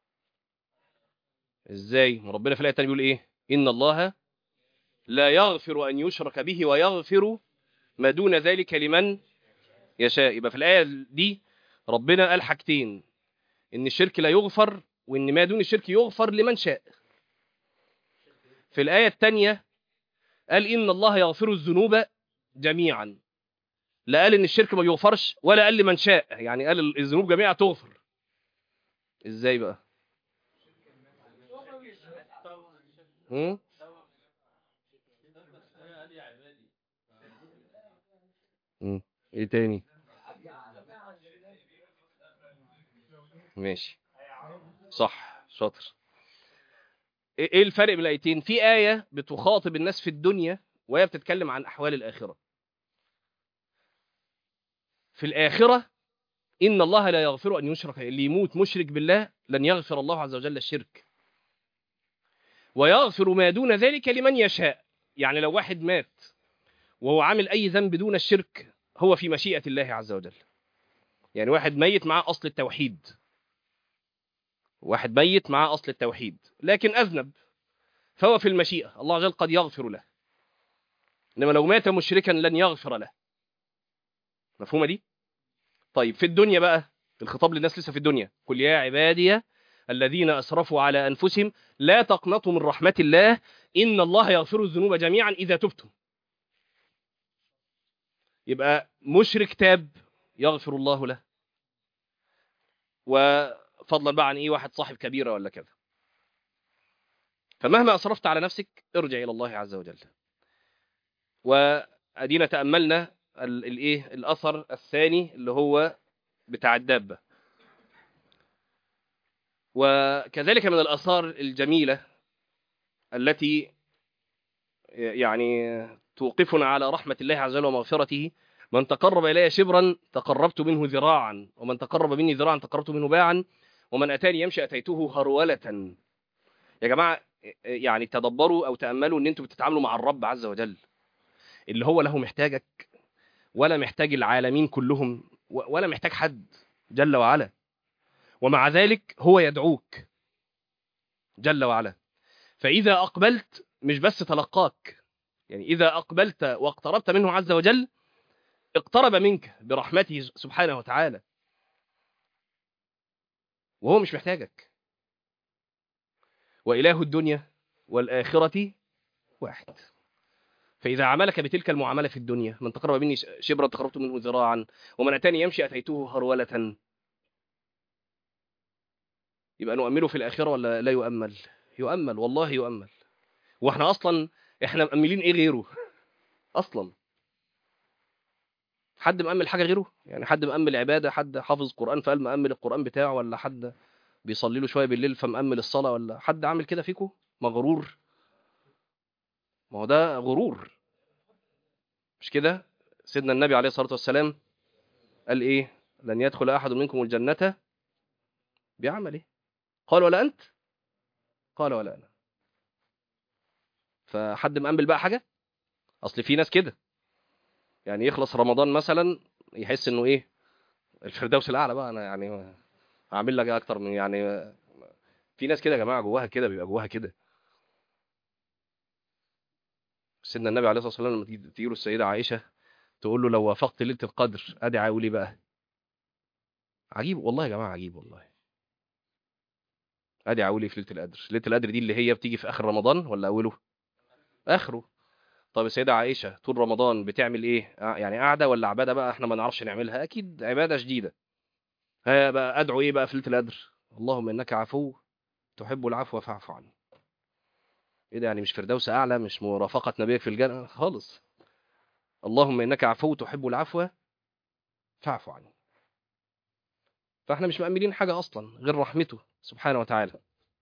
ازاي ربنا في الايه الثانيه بيقول ايه ان الله لا يغفر ان يشرك به ويغفر ما دون ذلك لمن يشاء يبقى في الايه دي ربنا قال حاجتين ان الشرك لا يغفر وان ما دون الشرك يغفر لمن شاء في الايه الثانيه قال ان الله يغفر الذنوب جميعا لا قال ان الشرك ما بيغفرش ولا قال لمن شاء يعني قال الذنوب جميعا تغفر ازاي بقى هم؟ هم. ايه تاني ماشي صح شاطر ايه الفرق بين الايتين في ايه بتخاطب الناس في الدنيا وهي بتتكلم عن احوال الاخره في الاخره ان الله لا يغفر ان يشرك اللي يموت مشرك بالله لن يغفر الله عز وجل الشرك ويغفر ما دون ذلك لمن يشاء يعني لو واحد مات وهو عامل اي ذنب دون الشرك هو في مشيئه الله عز وجل يعني واحد ميت معاه اصل التوحيد واحد ميت معاه اصل التوحيد لكن اذنب فهو في المشيئه الله عز وجل قد يغفر له انما لو مات مشركا لن يغفر له مفهومه دي طيب في الدنيا بقى الخطاب للناس لسه في الدنيا قل يا عبادي الذين اسرفوا على انفسهم لا تقنطوا من رحمه الله ان الله يغفر الذنوب جميعا اذا تبتم يبقى مشرك تاب يغفر الله له وفضلا بقى عن ايه واحد صاحب كبيره ولا كذا فمهما اسرفت على نفسك ارجع الى الله عز وجل وادينا تاملنا الايه الاثر الثاني اللي هو بتاع الدابه وكذلك من الاثار الجميله التي يعني توقفنا على رحمه الله عز وجل ومغفرته من تقرب الي شبرا تقربت منه ذراعا ومن تقرب مني ذراعا تقربت منه باعا ومن اتاني يمشي اتيته هروله يا جماعه يعني تدبروا او تاملوا ان انتم بتتعاملوا مع الرب عز وجل اللي هو له محتاجك ولا محتاج العالمين كلهم ولا محتاج حد جل وعلا ومع ذلك هو يدعوك جل وعلا فإذا أقبلت مش بس تلقاك يعني إذا أقبلت واقتربت منه عز وجل اقترب منك برحمته سبحانه وتعالى وهو مش محتاجك وإله الدنيا والآخرة واحد فإذا عملك بتلك المعاملة في الدنيا من تقرب مني شبرا تقربت منه ذراعا ومن أتاني يمشي أتيته هرولة يبقى نؤمله في الآخرة ولا لا يؤمل يؤمل والله يؤمل واحنا أصلا احنا مأملين ايه غيره أصلا حد مأمل حاجة غيره يعني حد مأمل عبادة حد حافظ قرآن فقال مأمل القرآن بتاعه ولا حد بيصلي له شوية بالليل فمأمل الصلاة ولا حد عامل كده فيكم مغرور ما هو ده غرور مش كده سيدنا النبي عليه الصلاة والسلام قال ايه لن يدخل أحد منكم الجنة بعمله قال ولا أنت قال ولا أنا فحد مأمل بقى حاجة أصل في ناس كده يعني يخلص رمضان مثلا يحس انه ايه الفردوس الاعلى بقى انا يعني هعمل لك اكتر من يعني في ناس كده يا جماعه جواها كده بيبقى جواها كده سيدنا النبي عليه الصلاه والسلام لما تيجي له السيده عائشه تقول له لو وافقت ليله القدر ادعي اقول ايه بقى عجيب والله يا جماعه عجيب والله ادعي اقول ايه في ليله القدر ليله القدر دي اللي هي بتيجي في اخر رمضان ولا اوله اخره طب السيدة عائشة طول رمضان بتعمل ايه؟ يعني قاعدة ولا عبادة بقى احنا ما نعرفش نعملها؟ أكيد عبادة شديدة. ها بقى أدعو ايه بقى في ليلة القدر؟ اللهم إنك عفو تحب العفو فاعف عني. ايه ده يعني مش فردوس أعلى مش مرافقة نبيك في الجنة خالص. اللهم إنك عفو تحب العفو فاعف عني. فاحنا مش مأملين حاجة أصلا غير رحمته سبحانه وتعالى.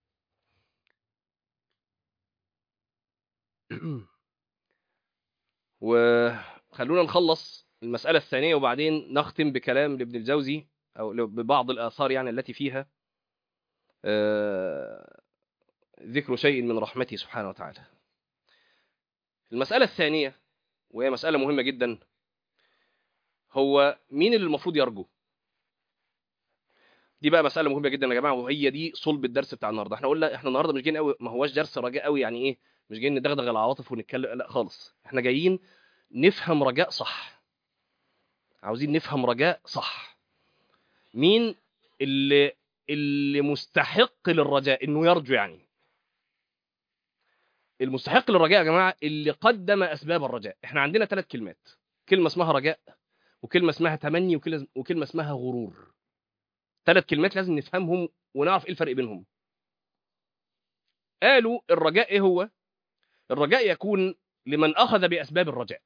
وخلونا نخلص المسألة الثانية وبعدين نختم بكلام لابن الجوزي أو ببعض الآثار يعني التي فيها ذكر شيء من رحمته سبحانه وتعالى المسألة الثانية وهي مسألة مهمة جدا هو مين اللي المفروض يرجو دي بقى مسألة مهمة جدا يا جماعة وهي دي صلب الدرس بتاع النهارده احنا قلنا احنا النهارده مش جايين قوي ما هواش درس رجاء قوي يعني ايه مش جايين ندغدغ العواطف ونتكلم لا خالص احنا جايين نفهم رجاء صح عاوزين نفهم رجاء صح مين اللي اللي مستحق للرجاء انه يرجو يعني المستحق للرجاء يا جماعه اللي قدم اسباب الرجاء احنا عندنا ثلاث كلمات كلمه اسمها رجاء وكلمه اسمها تمني وكلمه اسمها غرور ثلاث كلمات لازم نفهمهم ونعرف ايه الفرق بينهم قالوا الرجاء ايه هو الرجاء يكون لمن أخذ بأسباب الرجاء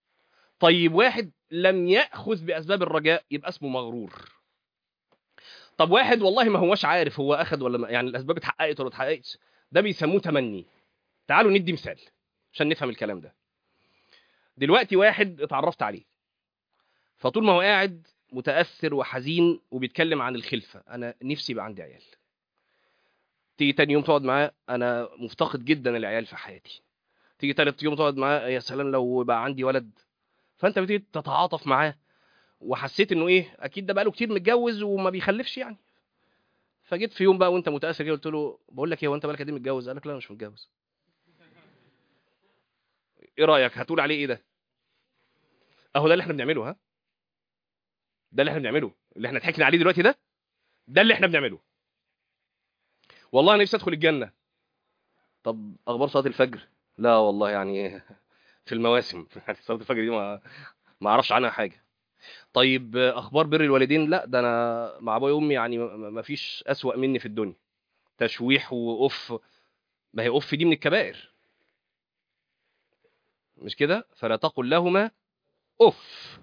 طيب واحد لم يأخذ بأسباب الرجاء يبقى اسمه مغرور طب واحد والله ما هوش عارف هو اخد ولا ما يعني الاسباب اتحققت ولا ما اتحققتش ده بيسموه تمني تعالوا ندي مثال عشان نفهم الكلام ده دلوقتي واحد اتعرفت عليه فطول ما هو قاعد متاثر وحزين وبيتكلم عن الخلفه انا نفسي يبقى عندي عيال تيجي تاني يوم تقعد معاه انا مفتقد جدا العيال في حياتي تيجي تالت يوم تقعد معاه يا سلام لو بقى عندي ولد فانت بتيجي تتعاطف معاه وحسيت انه ايه اكيد ده بقاله كتير متجوز وما بيخلفش يعني فجيت في يوم بقى وانت متاثر كده قلت له بقول لك ايه هو انت بقالك قد ايه متجوز قال لك لا أنا مش متجوز ايه رايك هتقول عليه ايه ده اهو ده اللي احنا بنعمله ها ده اللي احنا بنعمله اللي احنا ضحكنا عليه دلوقتي ده ده اللي احنا بنعمله والله انا نفسي ادخل الجنه طب اخبار صلاه الفجر لا والله يعني في المواسم يعني صلاه الفجر دي ما ما اعرفش عنها حاجه طيب اخبار بر الوالدين لا ده انا مع ابويا وامي يعني ما فيش اسوأ مني في الدنيا تشويح واف ما هي اف دي من الكبائر مش كده فلا تقل لهما اف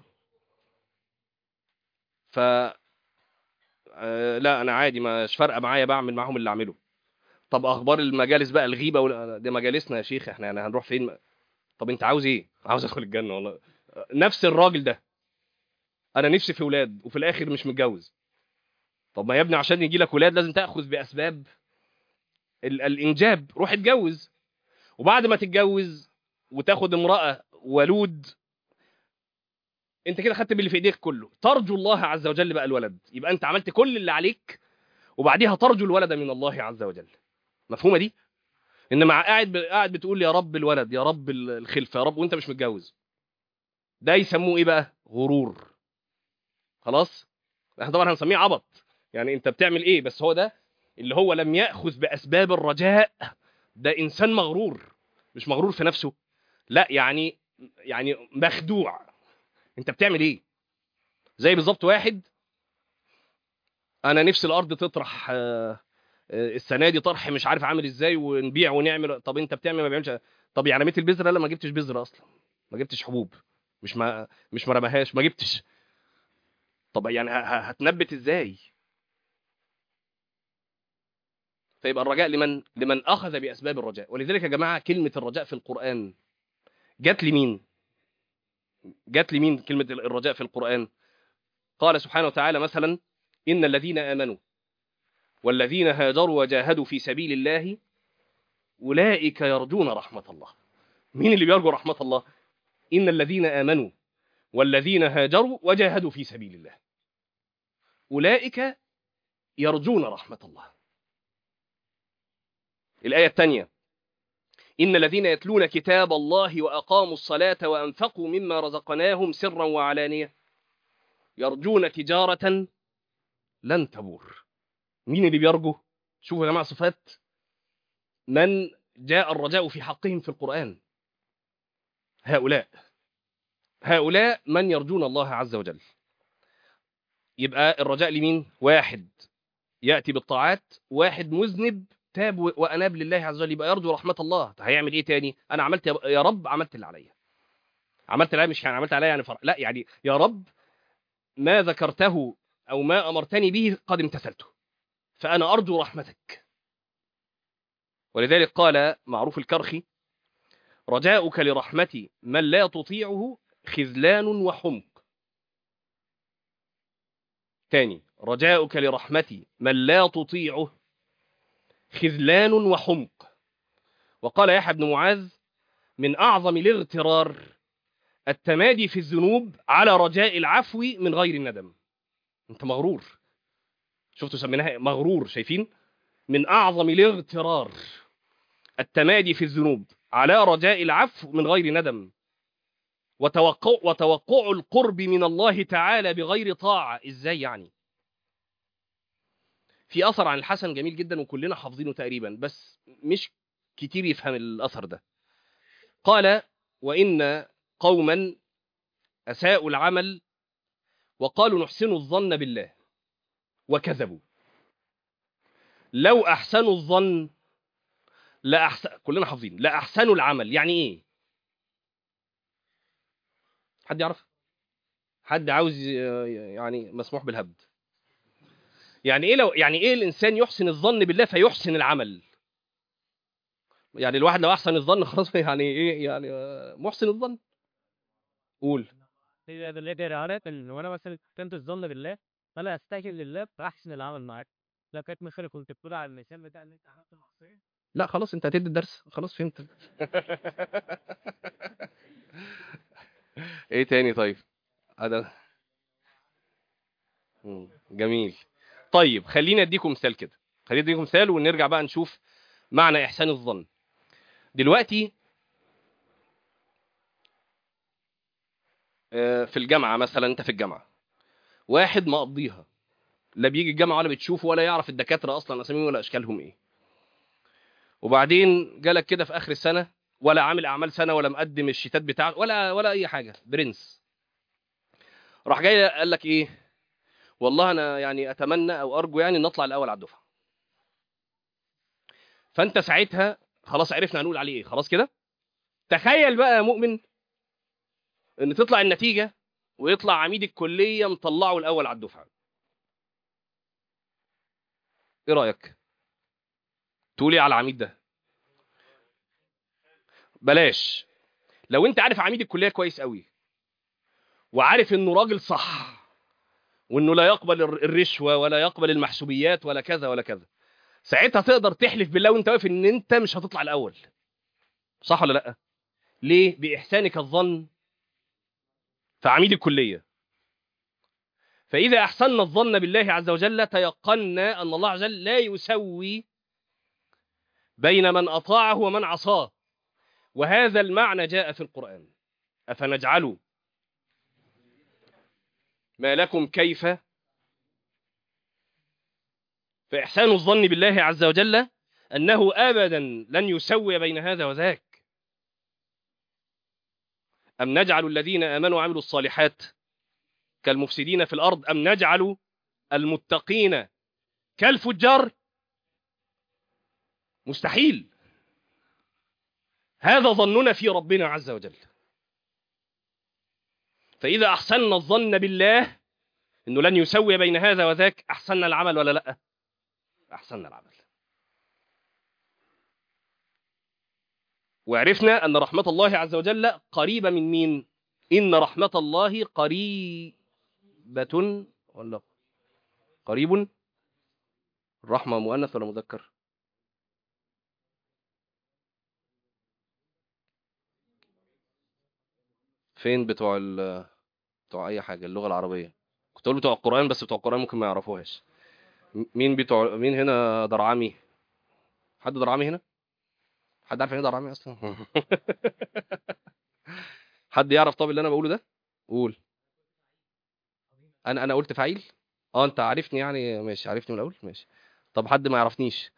ف آه، لا انا عادي مش فارقه معايا بعمل معاهم اللي اعمله طب اخبار المجالس بقى الغيبه وال... دي مجالسنا يا شيخ احنا يعني هنروح فين طب انت عاوز ايه عاوز ادخل الجنه والله نفس الراجل ده انا نفسي في ولاد وفي الاخر مش متجوز طب ما يا ابني عشان يجي لك ولاد لازم تاخذ باسباب ال... الانجاب روح اتجوز وبعد ما تتجوز وتاخد امراه ولود انت كده خدت باللي في ايديك كله ترجو الله عز وجل بقى الولد يبقى انت عملت كل اللي عليك وبعديها ترجو الولد من الله عز وجل مفهومه دي انما قاعد قاعد بتقول يا رب الولد يا رب الخلفه يا رب وانت مش متجوز ده يسموه ايه بقى غرور خلاص احنا طبعا هنسميه عبط يعني انت بتعمل ايه بس هو ده اللي هو لم ياخذ باسباب الرجاء ده انسان مغرور مش مغرور في نفسه لا يعني يعني مخدوع انت بتعمل ايه زي بالظبط واحد انا نفسي الارض تطرح آه، آه، السنه دي طرح مش عارف عامل ازاي ونبيع ونعمل طب انت بتعمل ما بيعملش طب يعني رميت البذره لا ما جبتش بذره اصلا ما جبتش حبوب مش ما مش ما رماهاش ما جبتش طب يعني ه- ه- هتنبت ازاي فيبقى الرجاء لمن لمن اخذ باسباب الرجاء ولذلك يا جماعه كلمه الرجاء في القران جت لمين جت لمين كلمه الرجاء في القران قال سبحانه وتعالى مثلا ان الذين امنوا والذين هاجروا وجاهدوا في سبيل الله اولئك يرجون رحمه الله مين اللي بيرجو رحمه الله ان الذين امنوا والذين هاجروا وجاهدوا في سبيل الله اولئك يرجون رحمه الله الايه الثانيه ان الذين يتلون كتاب الله واقاموا الصلاه وانفقوا مما رزقناهم سرا وعلانيه يرجون تجاره لن تبور مين اللي بيرجو شوفوا يا جماعه صفات من جاء الرجاء في حقهم في القران هؤلاء هؤلاء من يرجون الله عز وجل يبقى الرجاء لمين واحد ياتي بالطاعات واحد مذنب تاب و- واناب لله عز وجل يبقى يرجو رحمه الله هيعمل ايه تاني انا عملت يا- يا رب عملت اللي عليا عملت اللي عليا مش يعني عملت عليا يعني فرق لا يعني يا رب ما ذكرته او ما امرتني به قد امتثلته فانا ارجو رحمتك ولذلك قال معروف الكرخي رجاؤك لرحمتي من لا تطيعه خذلان وحمق تاني رجاؤك لرحمتي من لا تطيعه خذلان وحمق وقال يحيى بن معاذ من أعظم الاغترار التمادي في الذنوب على رجاء العفو من غير الندم انت مغرور شفتوا سميناها مغرور شايفين من أعظم الاغترار التمادي في الذنوب على رجاء العفو من غير ندم وتوقع وتوقع القرب من الله تعالى بغير طاعة ازاي يعني في اثر عن الحسن جميل جدا وكلنا حافظينه تقريبا بس مش كتير يفهم الاثر ده قال وان قوما اساءوا العمل وقالوا نحسن الظن بالله وكذبوا لو احسنوا الظن لا أحسن كلنا حافظين لا احسنوا العمل يعني ايه حد يعرف حد عاوز ي- يعني مسموح بالهبد يعني ايه لو يعني ايه الانسان يحسن الظن بالله فيحسن العمل يعني الواحد لو احسن الظن خلاص يعني ايه يعني آه، محسن الظن قول هي التي رأت إن وأنا مثلا كنت الظن بالله فأنا أستعجل لله فأحسن العمل معاك لو كانت مثلا كنت بتقول على المثال بتاع إن أنت عملت معصية لا خلاص انت هتدي الدرس خلاص فهمت ايه تاني طيب هذا مم، جميل طيب خليني اديكم مثال كده خليني اديكم مثال ونرجع بقى نشوف معنى احسان الظن دلوقتي آه، في الجامعه مثلا انت في الجامعه واحد مقضيها لا بيجي الجامعه ولا بتشوفه ولا يعرف الدكاتره اصلا اساميهم ولا اشكالهم ايه وبعدين جالك كده في اخر السنه ولا عامل اعمال سنه ولا مقدم الشيتات بتاعته ولا ولا اي حاجه برنس راح جاي قال لك ايه والله انا يعني اتمنى او ارجو يعني ان اطلع الاول على الدفعه فانت ساعتها خلاص عرفنا هنقول عليه ايه خلاص كده تخيل بقى يا مؤمن ان تطلع النتيجه ويطلع عميد الكليه مطلعه الاول على الدفعه ايه رايك تقول ايه على العميد ده بلاش لو انت عارف عميد الكليه كويس قوي وعارف انه راجل صح وانه لا يقبل الر- الرشوه ولا يقبل المحسوبيات ولا كذا ولا كذا ساعتها تقدر تحلف بالله وانت واقف ان انت مش هتطلع الاول صح ولا لا ليه باحسانك الظن في عميد الكليه فاذا احسنا الظن بالله عز وجل تيقنا ان الله عز وجل لا يسوي بين من اطاعه ومن عصاه وهذا المعنى جاء في القران افنجعل ما لكم كيف فإحسان الظن بالله عز وجل أنه أبدا لن يسوي بين هذا وذاك أم نجعل الذين آمنوا وعملوا الصالحات كالمفسدين في الأرض أم نجعل المتقين كالفجار مستحيل هذا ظننا في ربنا عز وجل فإذا أحسننا الظن بالله إنه لن يسوي بين هذا وذاك أحسننا العمل ولا لأ؟ أحسننا العمل. وعرفنا أن رحمة الله عز وجل قريبة من مين؟ إن رحمة الله قريبة ولا قريب؟ الرحمة مؤنث ولا مذكر؟ فين بتوع ال بتوع اي حاجه اللغه العربيه كنت اقول بتوع القران بس بتوع القران ممكن ما يعرفوهاش م- مين بتوع مين هنا درعامي حد درعامي هنا حد عارف يعني ايه درعامي اصلا حد يعرف طب اللي انا بقوله ده قول انا انا قلت فعيل اه انت عارفني يعني ماشي عارفني من الاول ماشي طب حد ما يعرفنيش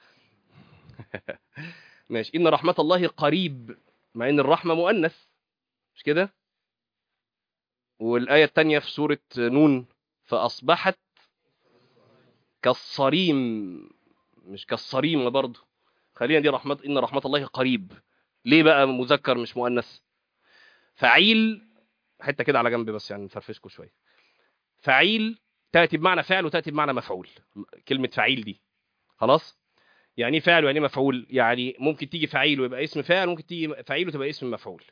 ماشي ان رحمه الله قريب مع ان الرحمه مؤنث مش كده والآية الثانية في سورة نون فأصبحت كالصريم مش كالصريم برضه خلينا دي رحمة إن رحمة الله قريب ليه بقى مذكر مش مؤنث فعيل حتة كده على جنب بس يعني نفرفشكوا شوية فعيل تأتي بمعنى فعل وتأتي بمعنى مفعول كلمة فعيل دي خلاص يعني ايه فعل ويعني ايه مفعول يعني ممكن تيجي فعيل ويبقى اسم فاعل ممكن تيجي فعيل وتبقى اسم مفعول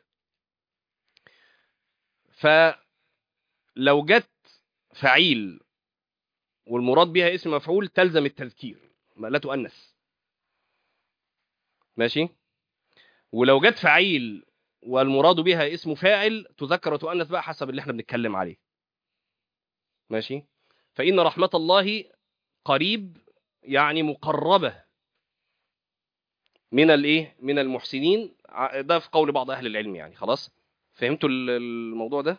فلو جت فعيل والمراد بها اسم مفعول تلزم التذكير ما لا تؤنث ماشي ولو جت فعيل والمراد بها اسم فاعل تذكر وتؤنث بقى حسب اللي احنا بنتكلم عليه ماشي فإن رحمة الله قريب يعني مقربة من الايه من المحسنين ع- ده في قول بعض اهل العلم يعني خلاص فهمتوا ال- الموضوع ده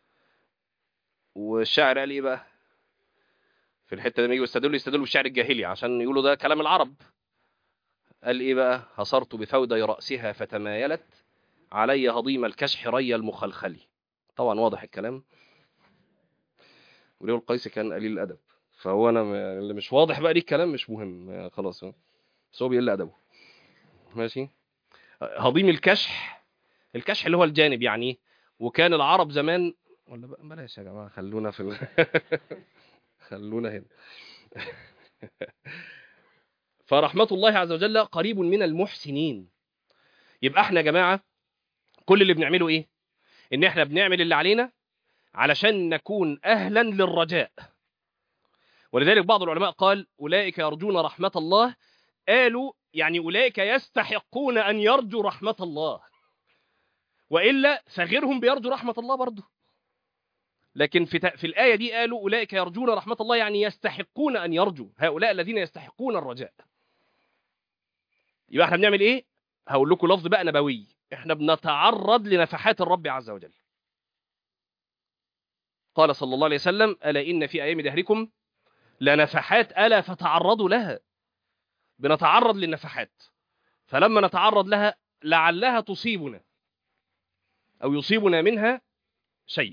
والشاعر قال ايه بقى في الحته دي لما يجوا يستدلوا يستدلوا بالشعر الجاهلي عشان يقولوا ده كلام العرب قال ايه بقى هصرت بثودي راسها فتمايلت علي هضيم الكشح ري المخلخل طبعا واضح الكلام وليه القيس كان قليل الادب فهو انا م- اللي مش واضح بقى ليه الكلام مش مهم يعني خلاص بس هو بيقل ادبه ماشي هضيم الكشح الكشح اللي هو الجانب يعني وكان العرب زمان ولا بقى بلاش يا جماعه خلونا في ال... خلونا هنا فرحمة الله عز وجل قريب من المحسنين يبقى احنا يا جماعة كل اللي بنعمله ايه ان احنا بنعمل اللي علينا علشان نكون اهلا للرجاء ولذلك بعض العلماء قال اولئك يرجون رحمة الله قالوا يعني اولئك يستحقون ان يرجوا رحمة الله والا فغيرهم بيرجو رحمة الله برضه لكن في في الآية دي قالوا أولئك يرجون رحمة الله يعني يستحقون أن يرجوا هؤلاء الذين يستحقون الرجاء يبقى احنا بنعمل ايه هقول لكم لفظ بقى نبوي احنا بنتعرض لنفحات الرب عز وجل قال صلى الله عليه وسلم ألا إن في أيام دهركم لنفحات ألا فتعرضوا لها بنتعرض للنفحات فلما نتعرض لها لعلها تصيبنا أو يصيبنا منها شيء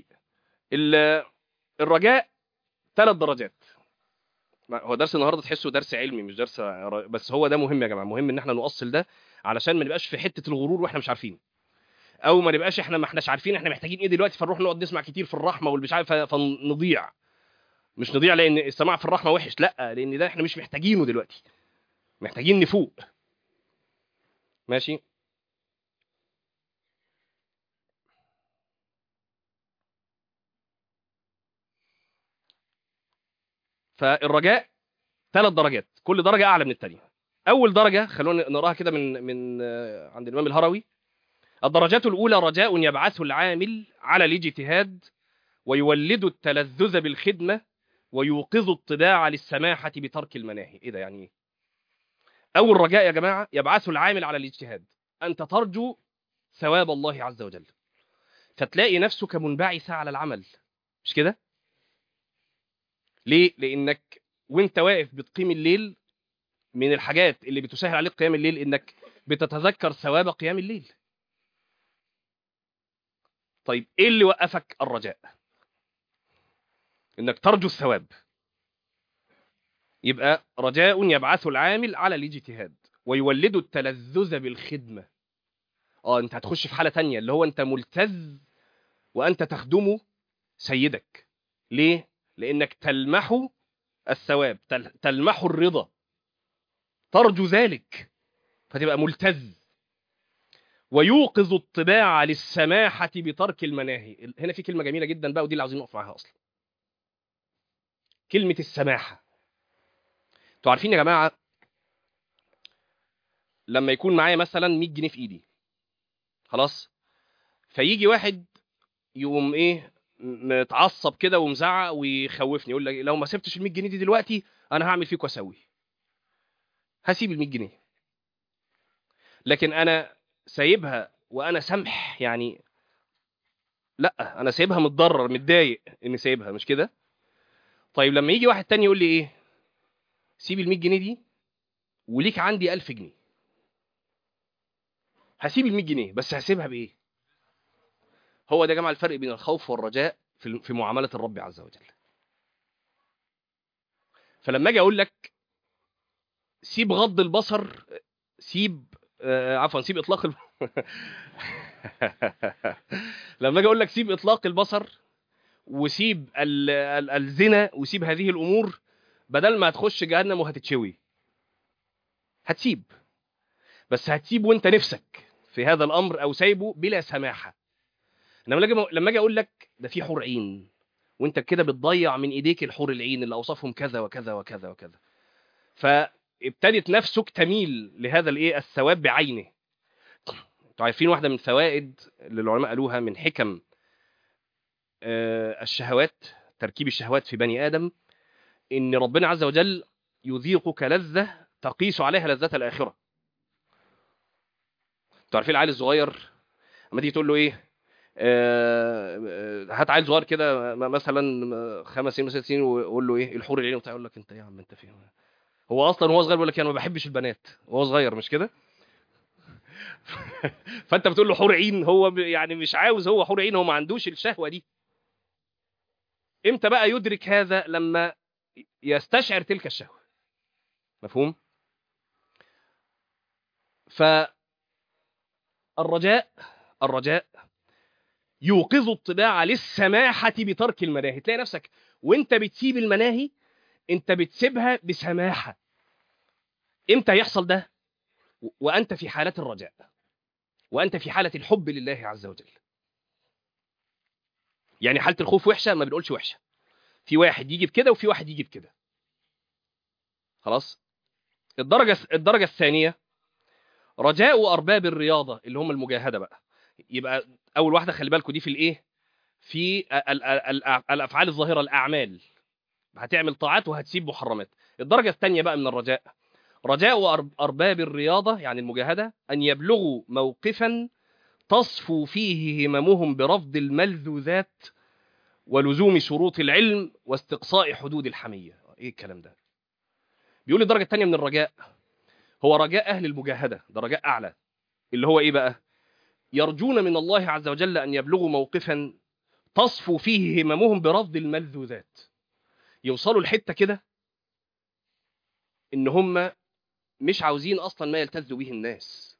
الرجاء ثلاث درجات هو درس النهارده تحسه درس علمي مش درس بس هو ده مهم يا جماعه مهم ان احنا نؤصل ده علشان ما نبقاش في حته الغرور واحنا مش عارفين او ما نبقاش احنا ما احناش عارفين احنا محتاجين ايه دلوقتي فنروح نقعد نسمع كتير في الرحمه والمش عارف فنضيع مش نضيع لان السماع في الرحمه وحش لا لان ده احنا مش محتاجينه دلوقتي محتاجين نفوق ماشي فالرجاء ثلاث درجات كل درجة أعلى من الثانية أول درجة خلونا نقراها كده من من عند الإمام الهروي الدرجات الأولى رجاء يبعث العامل على الاجتهاد ويولد التلذذ بالخدمة ويوقظ الطباع للسماحة بترك المناهي إيه ده يعني إيه؟ أول رجاء يا جماعة يبعث العامل على الاجتهاد أنت ترجو ثواب الله عز وجل فتلاقي نفسك منبعثة على العمل مش كده؟ ليه؟ لأنك وانت واقف بتقيم الليل من الحاجات اللي بتسهل عليك قيام الليل انك بتتذكر ثواب قيام الليل. طيب ايه اللي وقفك الرجاء؟ انك ترجو الثواب. يبقى رجاء يبعث العامل على الاجتهاد ويولد التلذذ بالخدمة. اه انت هتخش في حالة تانية اللي هو انت ملتذ وانت تخدم سيدك. ليه؟ لانك تلمح الثواب تلمح الرضا ترجو ذلك فتبقى ملتذ ويوقظ الطباع للسماحة بترك المناهي هنا في كلمة جميلة جدا بقى ودي اللي عاوزين نقف معاها أصلا كلمة السماحة انتوا عارفين يا جماعة لما يكون معايا مثلا 100 جنيه في ايدي خلاص فيجي واحد يقوم ايه متعصب كده ومزعق ويخوفني يقول لي لو ما سبتش ال 100 جنيه دي دلوقتي انا هعمل فيك واسوي هسيب ال 100 جنيه لكن انا سايبها وانا سمح يعني لا انا سايبها متضرر متضايق اني سايبها مش كده طيب لما يجي واحد تاني يقول لي ايه سيب ال 100 جنيه دي وليك عندي 1000 جنيه هسيب ال 100 جنيه بس هسيبها بايه هو ده يا جماعه الفرق بين الخوف والرجاء في في معامله الرب عز وجل فلما اجي اقول لك سيب غض البصر سيب آه عفوا سيب اطلاق ال... لما اجي اقول لك سيب اطلاق البصر وسيب ال... ال... الزنا وسيب هذه الامور بدل ما هتخش جهنم وهتتشوي هتسيب بس هتسيب وانت نفسك في هذا الامر او سايبه بلا سماحه انما لما لما اجي اقول لك ده في حور عين وانت كده بتضيع من ايديك الحور العين اللي اوصافهم كذا وكذا وكذا وكذا فابتدت نفسك تميل لهذا الايه الثواب بعينه انتوا عارفين واحده من فوائد اللي العلماء قالوها من حكم الشهوات تركيب الشهوات في بني ادم ان ربنا عز وجل يذيقك لذه تقيس عليها لذه الاخره انتوا عارفين العيل الصغير لما تيجي تقول له ايه هات عيل صغير كده مثلا خمس سنين ست سنين وقول له ايه الحور العين وبتاع يقول لك انت يا عم انت فين هو اصلا وهو صغير بيقول لك انا ما بحبش البنات وهو صغير مش كده فانت بتقول له حور عين هو يعني مش عاوز هو حور عين هو ما عندوش الشهوه دي امتى بقى يدرك هذا لما يستشعر تلك الشهوه مفهوم فالرجاء الرجاء يوقظ الطباع للسماحة بترك المناهي تلاقي نفسك وانت بتسيب المناهي انت بتسيبها بسماحه امتى يحصل ده و- وانت في حاله الرجاء وانت في حاله الحب لله عز وجل يعني حاله الخوف وحشه ما بنقولش وحشه في واحد يجي بكده وفي واحد يجي بكده خلاص الدرجه الدرجه الثانيه رجاء ارباب الرياضه اللي هم المجاهده بقى يبقى اول واحده خلي بالكم دي في الايه في ال- ال- ال- الافعال الظاهره الاعمال هتعمل طاعات وهتسيب محرمات الدرجه الثانيه بقى من الرجاء رجاء أرب- ارباب الرياضه يعني المجاهده ان يبلغوا موقفا تصفو فيه هممهم برفض الملذوذات ولزوم شروط العلم واستقصاء حدود الحميه ايه الكلام ده بيقول الدرجه الثانيه من الرجاء هو رجاء اهل المجاهده ده رجاء اعلى اللي هو ايه بقى يرجون من الله عز وجل ان يبلغوا موقفا تصفو فيه هممهم برفض الملذوذات يوصلوا لحته كده ان هم مش عاوزين اصلا ما يلتذ به الناس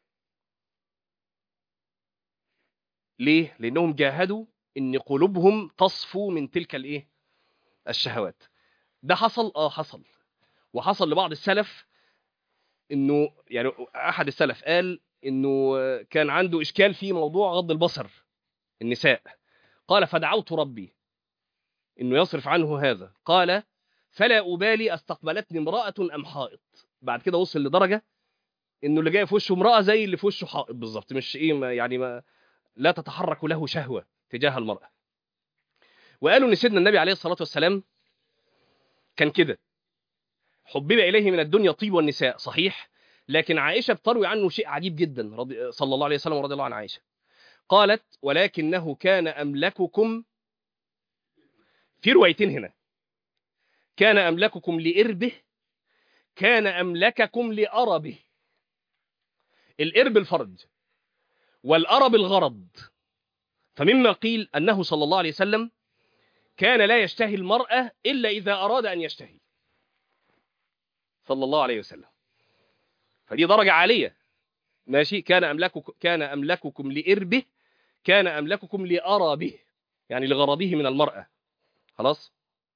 ليه لانهم جاهدوا ان قلوبهم تصفو من تلك الايه الشهوات ده حصل اه حصل وحصل لبعض السلف انه يعني احد السلف قال انه كان عنده اشكال في موضوع غض البصر النساء قال فدعوت ربي انه يصرف عنه هذا قال فلا ابالي استقبلتني امراه ام حائط بعد كده وصل لدرجه انه اللي جاي في وشه امراه زي اللي في وشه حائط بالظبط مش ايه ما يعني ما لا تتحرك له شهوه تجاه المراه وقالوا ان سيدنا النبي عليه الصلاه والسلام كان كده حبب اليه من الدنيا طيب والنساء صحيح لكن عائشه بتروي عنه شيء عجيب جدا رضي صلى الله عليه وسلم ورضي الله عن عائشه قالت ولكنه كان املككم في روايتين هنا كان املككم لاربه كان املككم لاربه الارب الفرج والارب الغرض فمما قيل انه صلى الله عليه وسلم كان لا يشتهي المراه الا اذا اراد ان يشتهي صلى الله عليه وسلم فدي درجه عاليه ماشي كان املككم كان املككم لاربه كان املككم لاربه يعني لغرضه من المراه خلاص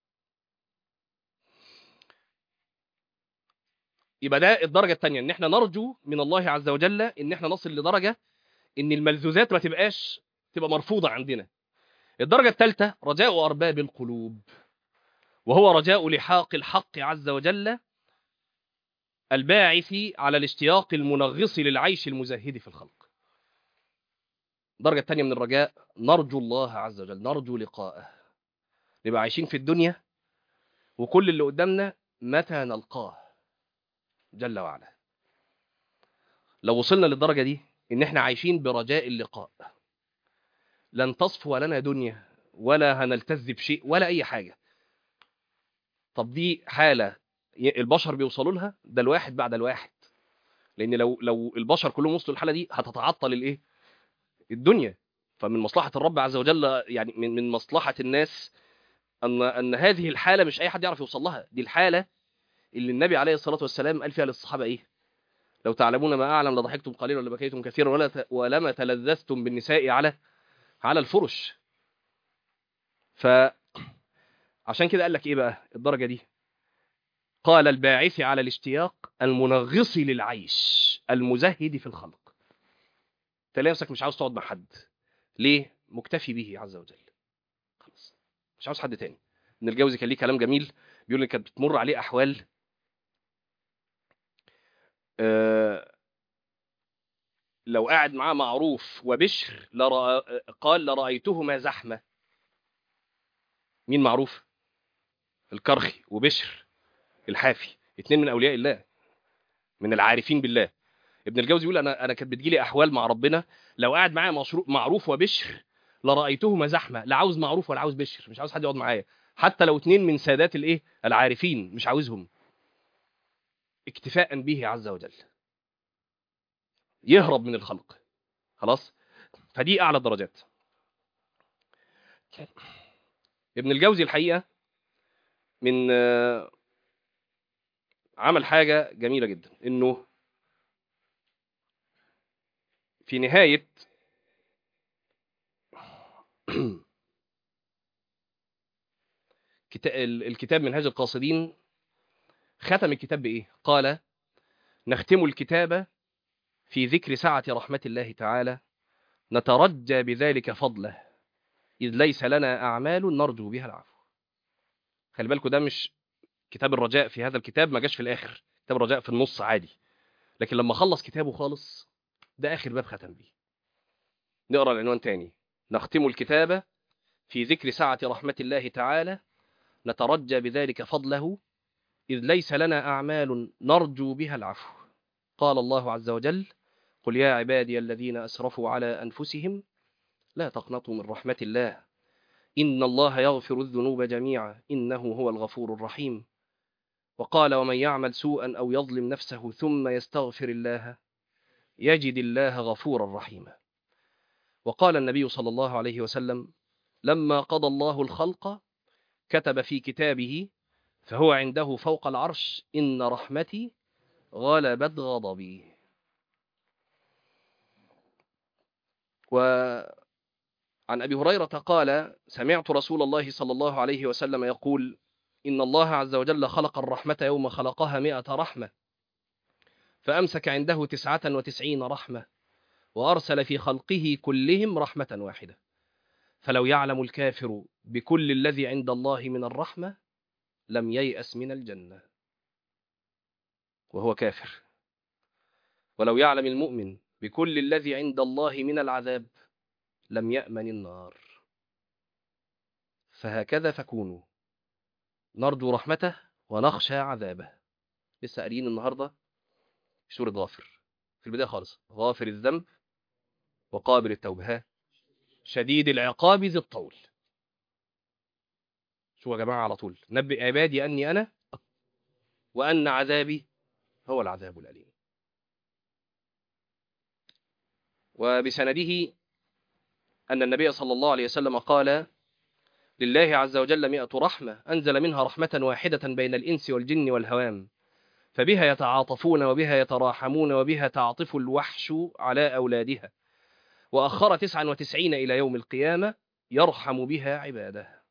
يبقى ده الدرجه الثانيه ان احنا نرجو من الله عز وجل ان احنا نصل لدرجه ان الملذوذات ما تبقاش تبقى مرفوضه عندنا الدرجه الثالثه رجاء ارباب القلوب وهو رجاء لحاق الحق عز وجل الباعث على الاشتياق المنغص للعيش المزهد في الخلق الدرجه الثانيه من الرجاء نرجو الله عز وجل نرجو لقاءه نبقى عايشين في الدنيا وكل اللي قدامنا متى نلقاه جل وعلا لو وصلنا للدرجة دي إن إحنا عايشين برجاء اللقاء لن تصفو لنا دنيا ولا هنلتذ بشيء ولا أي حاجة طب دي حالة ي- البشر بيوصلوا لها ده الواحد بعد الواحد لأن لو لو البشر كلهم وصلوا للحالة دي هتتعطل الإيه؟ الدنيا فمن مصلحة الرب عز وجل يعني من من مصلحة الناس أن أن هذه الحالة مش أي حد يعرف يوصل لها دي الحالة اللي النبي عليه الصلاة والسلام قال فيها للصحابة إيه لو تعلمون ما أعلم لضحكتم قليلا ولبكيتم كثيرا ولا ت... ولما تلذذتم بالنساء على على الفرش ف عشان كده قال لك إيه بقى الدرجة دي قال الباعث على الاشتياق المنغص للعيش المزهد في الخلق تلاقي نفسك مش عاوز تقعد مع حد ليه مكتفي به عز وجل خلاص مش عاوز حد تاني ابن الجوزي كان ليه كلام جميل بيقول ان كانت بتمر عليه احوال آه، لو قاعد معاه معروف وبشر لرأ... قال لرأيتهما زحمة مين معروف الكرخي وبشر الحافي اتنين من أولياء الله من العارفين بالله ابن الجوزي يقول أنا أنا كانت بتجيلي أحوال مع ربنا لو قاعد معايا مشروع- معروف وبشر لرأيتهما زحمة لا عاوز معروف ولا عاوز بشر مش عاوز حد يقعد معايا حتى لو اتنين من سادات الايه العارفين مش عاوزهم اكتفاء به عز وجل يهرب من الخلق خلاص فدي اعلى الدرجات ابن الجوزي الحقيقه من آه، عمل حاجه جميله جدا انه في نهايه كتا- ال- الكتاب منهاج القاصدين ختم الكتاب بايه قال نختم الكتاب في ذكر سعه رحمه الله تعالى نترجى بذلك فضله اذ ليس لنا اعمال نرجو بها العفو خلي بالكوا ده مش كتاب الرجاء في هذا الكتاب ما جاش في الاخر كتاب الرجاء في النص عادي لكن لما خلص كتابه خالص ده اخر باب ختم بيه نقرا العنوان تاني نختم الكتاب في ذكر سعه رحمه الله تعالى نترجى بذلك فضله إذ ليس لنا أعمال نرجو بها العفو قال الله عز وجل قل يا عبادي الذين أسرفوا على أنفسهم لا تقنطوا من رحمة الله إن الله يغفر الذنوب جميعا إنه هو الغفور الرحيم وقال ومن يعمل سوءا أو يظلم نفسه ثم يستغفر الله يجد الله غفورا رحيما وقال النبي صلى الله عليه وسلم لما قضى الله الخلق كتب في كتابه فهو عنده فوق العرش إن رحمتي غلبت غضبي وعن أبي هريرة قال سمعت رسول الله صلى الله عليه وسلم يقول إن الله عز وجل خلق الرحمة يوم خلقها مئة رحمة فأمسك عنده تسعة وتسعين رحمة وأرسل في خلقه كلهم رحمة واحدة فلو يعلم الكافر بكل الذي عند الله من الرحمة لم ييأس من الجنة وهو كافر ولو يعلم المؤمن بكل الذي عند الله من العذاب لم يأمن النار فهكذا فكونوا نرجو رحمته ونخشى عذابه لسه قاريين النهارده في سورة غافر في البداية خالص غافر الذنب وقابل التوبة ها شديد العقاب ذي الطول شو يا جماعة على طول نبئ عبادي أني أنا وأن عذابي هو العذاب الأليم وبسنده أن النبي صلى الله عليه وسلم قال لله عز وجل مئة رحمة أنزل منها رحمة واحدة بين الإنس والجن والهوام فبها يتعاطفون وبها يتراحمون وبها تعطف الوحش على أولادها وأخر تسعا وتسعين إلى يوم القيامة يرحم بها عباده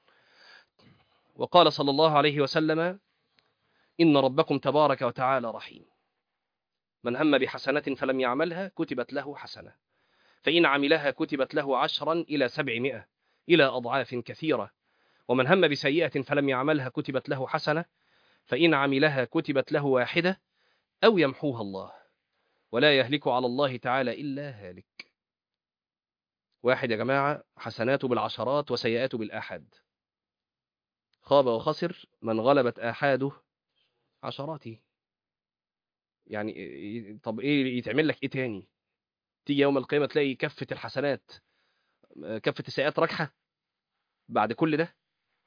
وقال صلى الله عليه وسلم إن ربكم تبارك وتعالى رحيم من هم بحسنة فلم يعملها كتبت له حسنة فإن عملها كتبت له عشرا إلى سبعمائة إلى أضعاف كثيرة ومن هم بسيئة فلم يعملها كتبت له حسنة فإن عملها كتبت له واحدة أو يمحوها الله ولا يهلك على الله تعالى إلا هالك واحد يا جماعة حسناته بالعشرات وسيئاته بالآحاد خاب وخسر من غلبت آحاده عشراته يعني طب ايه يتعمل لك ايه تاني تيجي يوم القيامة تلاقي كفة الحسنات كفة السيئات راكحة بعد كل ده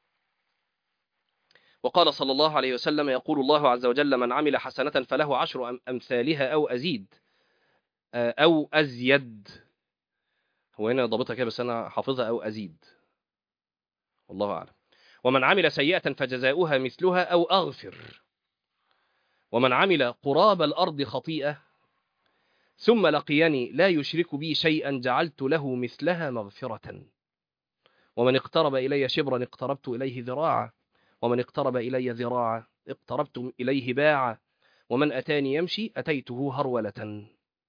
وقال صلى الله عليه وسلم يقول الله عز وجل من عمل حسنة فله عشر أمثالها أو أزيد أو أزيد هو هنا ضابطها كده بس أنا حافظها أو أزيد والله أعلم ومن عمل سيئة فجزاؤها مثلها أو أغفر ومن عمل قراب الأرض خطيئة ثم لقيني لا يشرك بي شيئا جعلت له مثلها مغفرة ومن اقترب إلي شبرا اقتربت إليه ذراعا ومن اقترب إلي ذراعا اقتربت إليه باعا ومن أتاني يمشي أتيته هرولة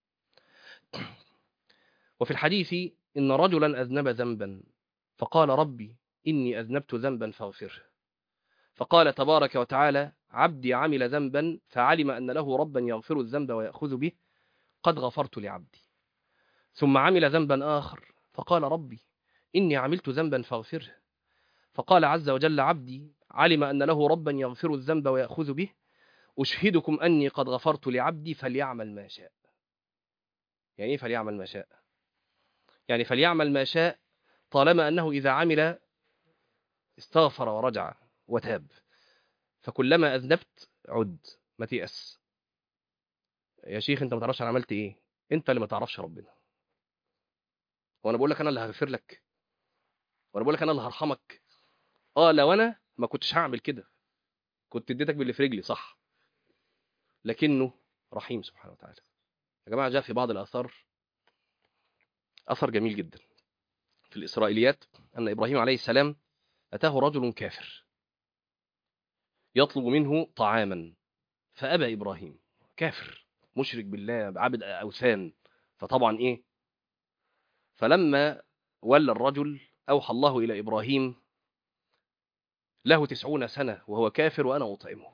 وفي الحديث إن رجلا أذنب ذنبا فقال ربي إني أذنبت ذنبا فاغفره فقال تبارك وتعالى عبدي عمل ذنبا فعلم أن له ربا يغفر الذنب ويأخذ به قد غفرت لعبدي ثم عمل ذنبا آخر فقال ربي إني عملت ذنبا فاغفره فقال عز وجل عبدي علم أن له ربا يغفر الذنب ويأخذ به أشهدكم أني قد غفرت لعبدي فليعمل ما شاء يعني إيه فليعمل ما شاء يعني فليعمل ما شاء طالما أنه إذا عمل استغفر ورجع وتاب فكلما أذنبت عد ما تيأس يا شيخ انت ما تعرفش انا عملت ايه انت اللي ما تعرفش ربنا وانا بقول لك انا اللي هغفر لك وانا بقول لك انا اللي هرحمك اه لو انا ما كنتش هعمل كده كنت اديتك باللي في رجلي صح لكنه رحيم سبحانه وتعالى يا جماعه جاء في بعض الاثار اثر جميل جدا في الاسرائيليات ان ابراهيم عليه السلام اتاه رجل كافر يطلب منه طعاما فأبى إبراهيم كافر مشرك بالله عابد أوثان فطبعا إيه فلما ولى الرجل أوحى الله إلى إبراهيم له تسعون سنة وهو كافر وأنا أطعمه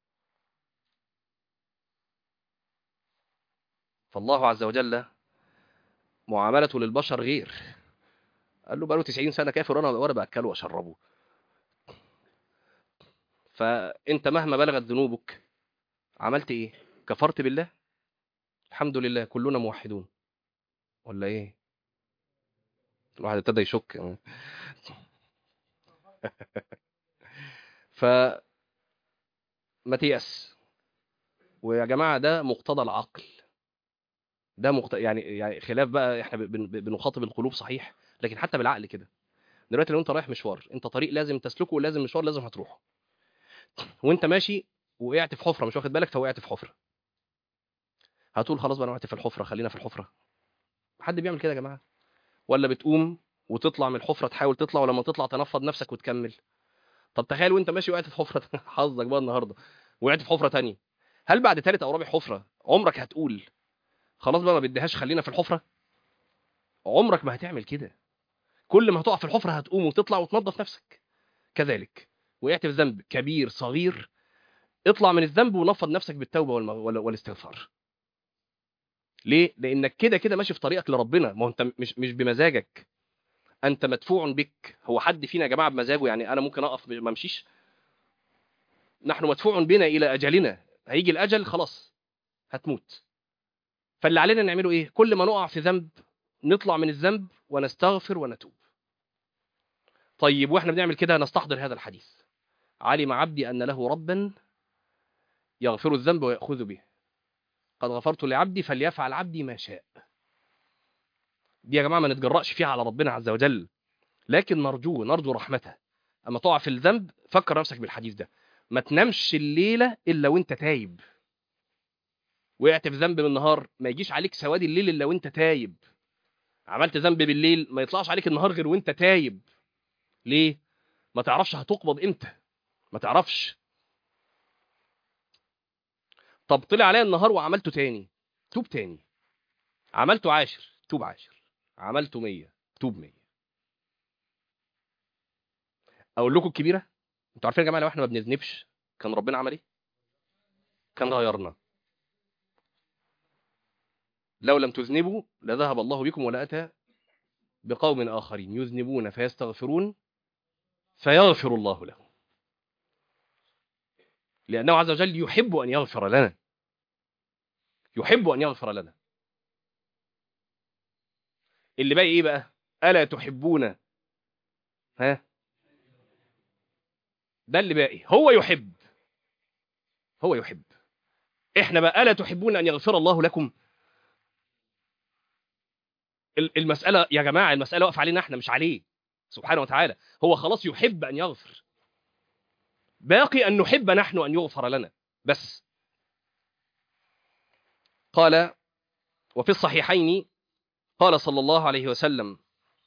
فالله عز وجل معاملته للبشر غير قال له بقاله 90 سنة كافر وأنا وأنا بأكله وأشربه فأنت مهما بلغت ذنوبك عملت إيه؟ كفرت بالله؟ الحمد لله كلنا موحدون ولا إيه؟ الواحد ابتدى يشك ف ما تيأس ويا جماعة ده مقتضى العقل ده مقت... يعني يعني خلاف بقى احنا بن... بنخاطب القلوب صحيح لكن حتى بالعقل كده دلوقتي لو انت رايح مشوار انت طريق لازم تسلكه ولازم مشوار لازم هتروحه وانت ماشي وقعت في حفره مش واخد بالك فوقعت في حفره هتقول خلاص بقى انا وقعت في الحفره خلينا في الحفره حد بيعمل كده يا جماعه ولا بتقوم وتطلع من الحفره تحاول تطلع ولما تطلع تنفض نفسك وتكمل طب تخيل وانت ماشي وقعت في حفره حظك بقى النهارده وقعت في حفره تانية هل بعد ثالث او رابع حفره عمرك هتقول خلاص بقى ما بديهاش خلينا في الحفره عمرك ما هتعمل كده كل ما هتقع في الحفره هتقوم وتطلع وتنظف نفسك كذلك وقعت في ذنب كبير صغير اطلع من الذنب ونفض نفسك بالتوبه والم... وال... والاستغفار ليه لانك كده كده ماشي في طريقك لربنا ما هو انت مش مش بمزاجك انت مدفوع بك هو حد فينا يا جماعه بمزاجه يعني انا ممكن اقف ما امشيش نحن مدفوع بنا الى اجلنا هيجي الاجل خلاص هتموت فاللي علينا نعمله ايه كل ما نقع في ذنب نطلع من الذنب ونستغفر ونتوب طيب واحنا بنعمل كده نستحضر هذا الحديث علم عبدي ان له ربا يغفر الذنب ويأخذ به قد غفرت لعبدي فليفعل عبدي ما شاء دي يا جماعه ما نتجرأش فيها على ربنا عز وجل لكن نرجوه نرجو رحمته اما تقع في الذنب فكر نفسك بالحديث ده ما تنامش الليله الا وانت تايب وقعت في ذنب بالنهار ما يجيش عليك سواد الليل الا وانت تايب عملت ذنب بالليل ما يطلعش عليك النهار غير وانت تايب ليه ما تعرفش هتقبض امتى ما تعرفش طب طلع عليا النهار وعملته تاني توب تاني عملته عاشر توب عاشر عملته مية توب مية اقول لكم الكبيره انتوا عارفين يا جماعه لو احنا ما بنذنبش كان ربنا عمل ايه كان غيرنا لو لم تذنبوا لذهب الله بكم ولاتى بقوم اخرين يذنبون فيستغفرون فيغفر الله لهم لانه عز وجل يحب ان يغفر لنا يحب ان يغفر لنا اللي باقي ايه بقى الا تحبون ها ده اللي باقي هو يحب هو يحب احنا بقى الا تحبون ان يغفر الله لكم المساله يا جماعه المساله واقفه علينا احنا مش عليه سبحانه وتعالى هو خلاص يحب ان يغفر باقي ان نحب نحن ان يغفر لنا بس قال وفي الصحيحين قال صلى الله عليه وسلم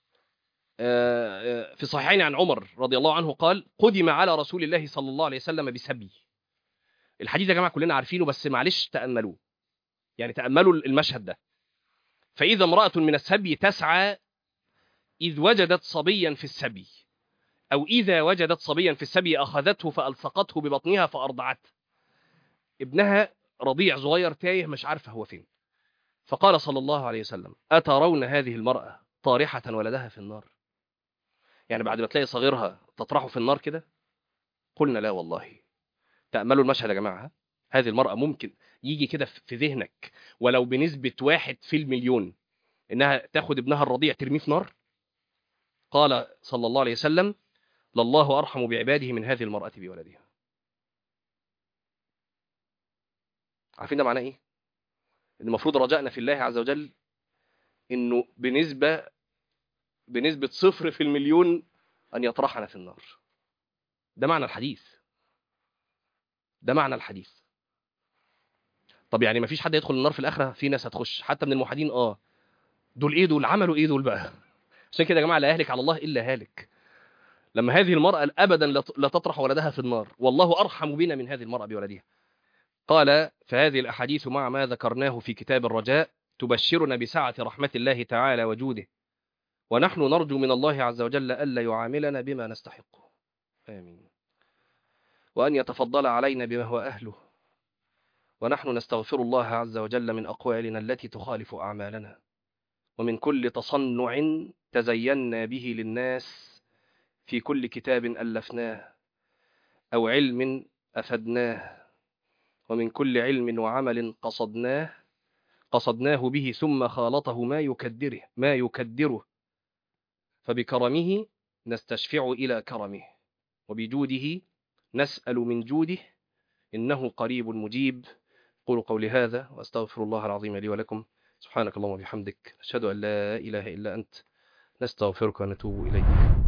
في الصحيحين عن عمر رضي الله عنه قال قدم على رسول الله صلى الله عليه وسلم بسبي الحديث يا جماعه كلنا عارفينه بس معلش تاملوه يعني تاملوا المشهد ده فاذا امراه من السبي تسعى اذ وجدت صبيا في السبي او اذا وجدت صبيا في السبي اخذته فالصقته ببطنها فارضعته ابنها رضيع صغير تايه مش عارفه هو فين فقال صلى الله عليه وسلم اترون هذه المراه طارحه ولدها في النار يعني بعد ما تلاقي صغيرها تطرحه في النار كده قلنا لا والله تأملوا المشهد يا جماعة هذه المرأة ممكن يجي كده في ذهنك ولو بنسبة واحد في المليون إنها تاخد ابنها الرضيع ترميه في نار قال صلى الله عليه وسلم لله أرحم بعباده من هذه المرأة بولدها عارفين ده معناه إيه؟ إن المفروض رجائنا في الله عز وجل إنه بنسبة بنسبة صفر في المليون أن يطرحنا في النار ده معنى الحديث ده معنى الحديث طب يعني ما فيش حد يدخل النار في الآخرة في ناس هتخش حتى من الموحدين آه دول إيه دول عملوا إيه دول بقى عشان كده يا جماعة لا يهلك على الله إلا هالك لما هذه المرأة أبدا لا ت- لا تطرح ولدها في النار والله أرحم بنا من هذه المرأة بولدها قال فهذه الأحاديث مع ما ذكرناه في كتاب الرجاء تبشرنا بسعة رحمة الله تعالى وجوده ونحن نرجو من الله عز وجل ألا يعاملنا بما نستحقه آمين وأن يتفضل علينا بما هو أهله ونحن نستغفر الله عز وجل من أقوالنا التي تخالف أعمالنا ومن كل تصنع تزينا به للناس في كل كتاب ألفناه أو علم أفدناه ومن كل علم وعمل قصدناه قصدناه به ثم خالطه ما يكدره ما يكدره فبكرمه نستشفع إلى كرمه وبجوده نسأل من جوده إنه قريب مجيب قولوا قولي هذا وأستغفر الله العظيم لي ولكم سبحانك اللهم وبحمدك أشهد أن لا إله إلا أنت نستغفرك ونتوب إليك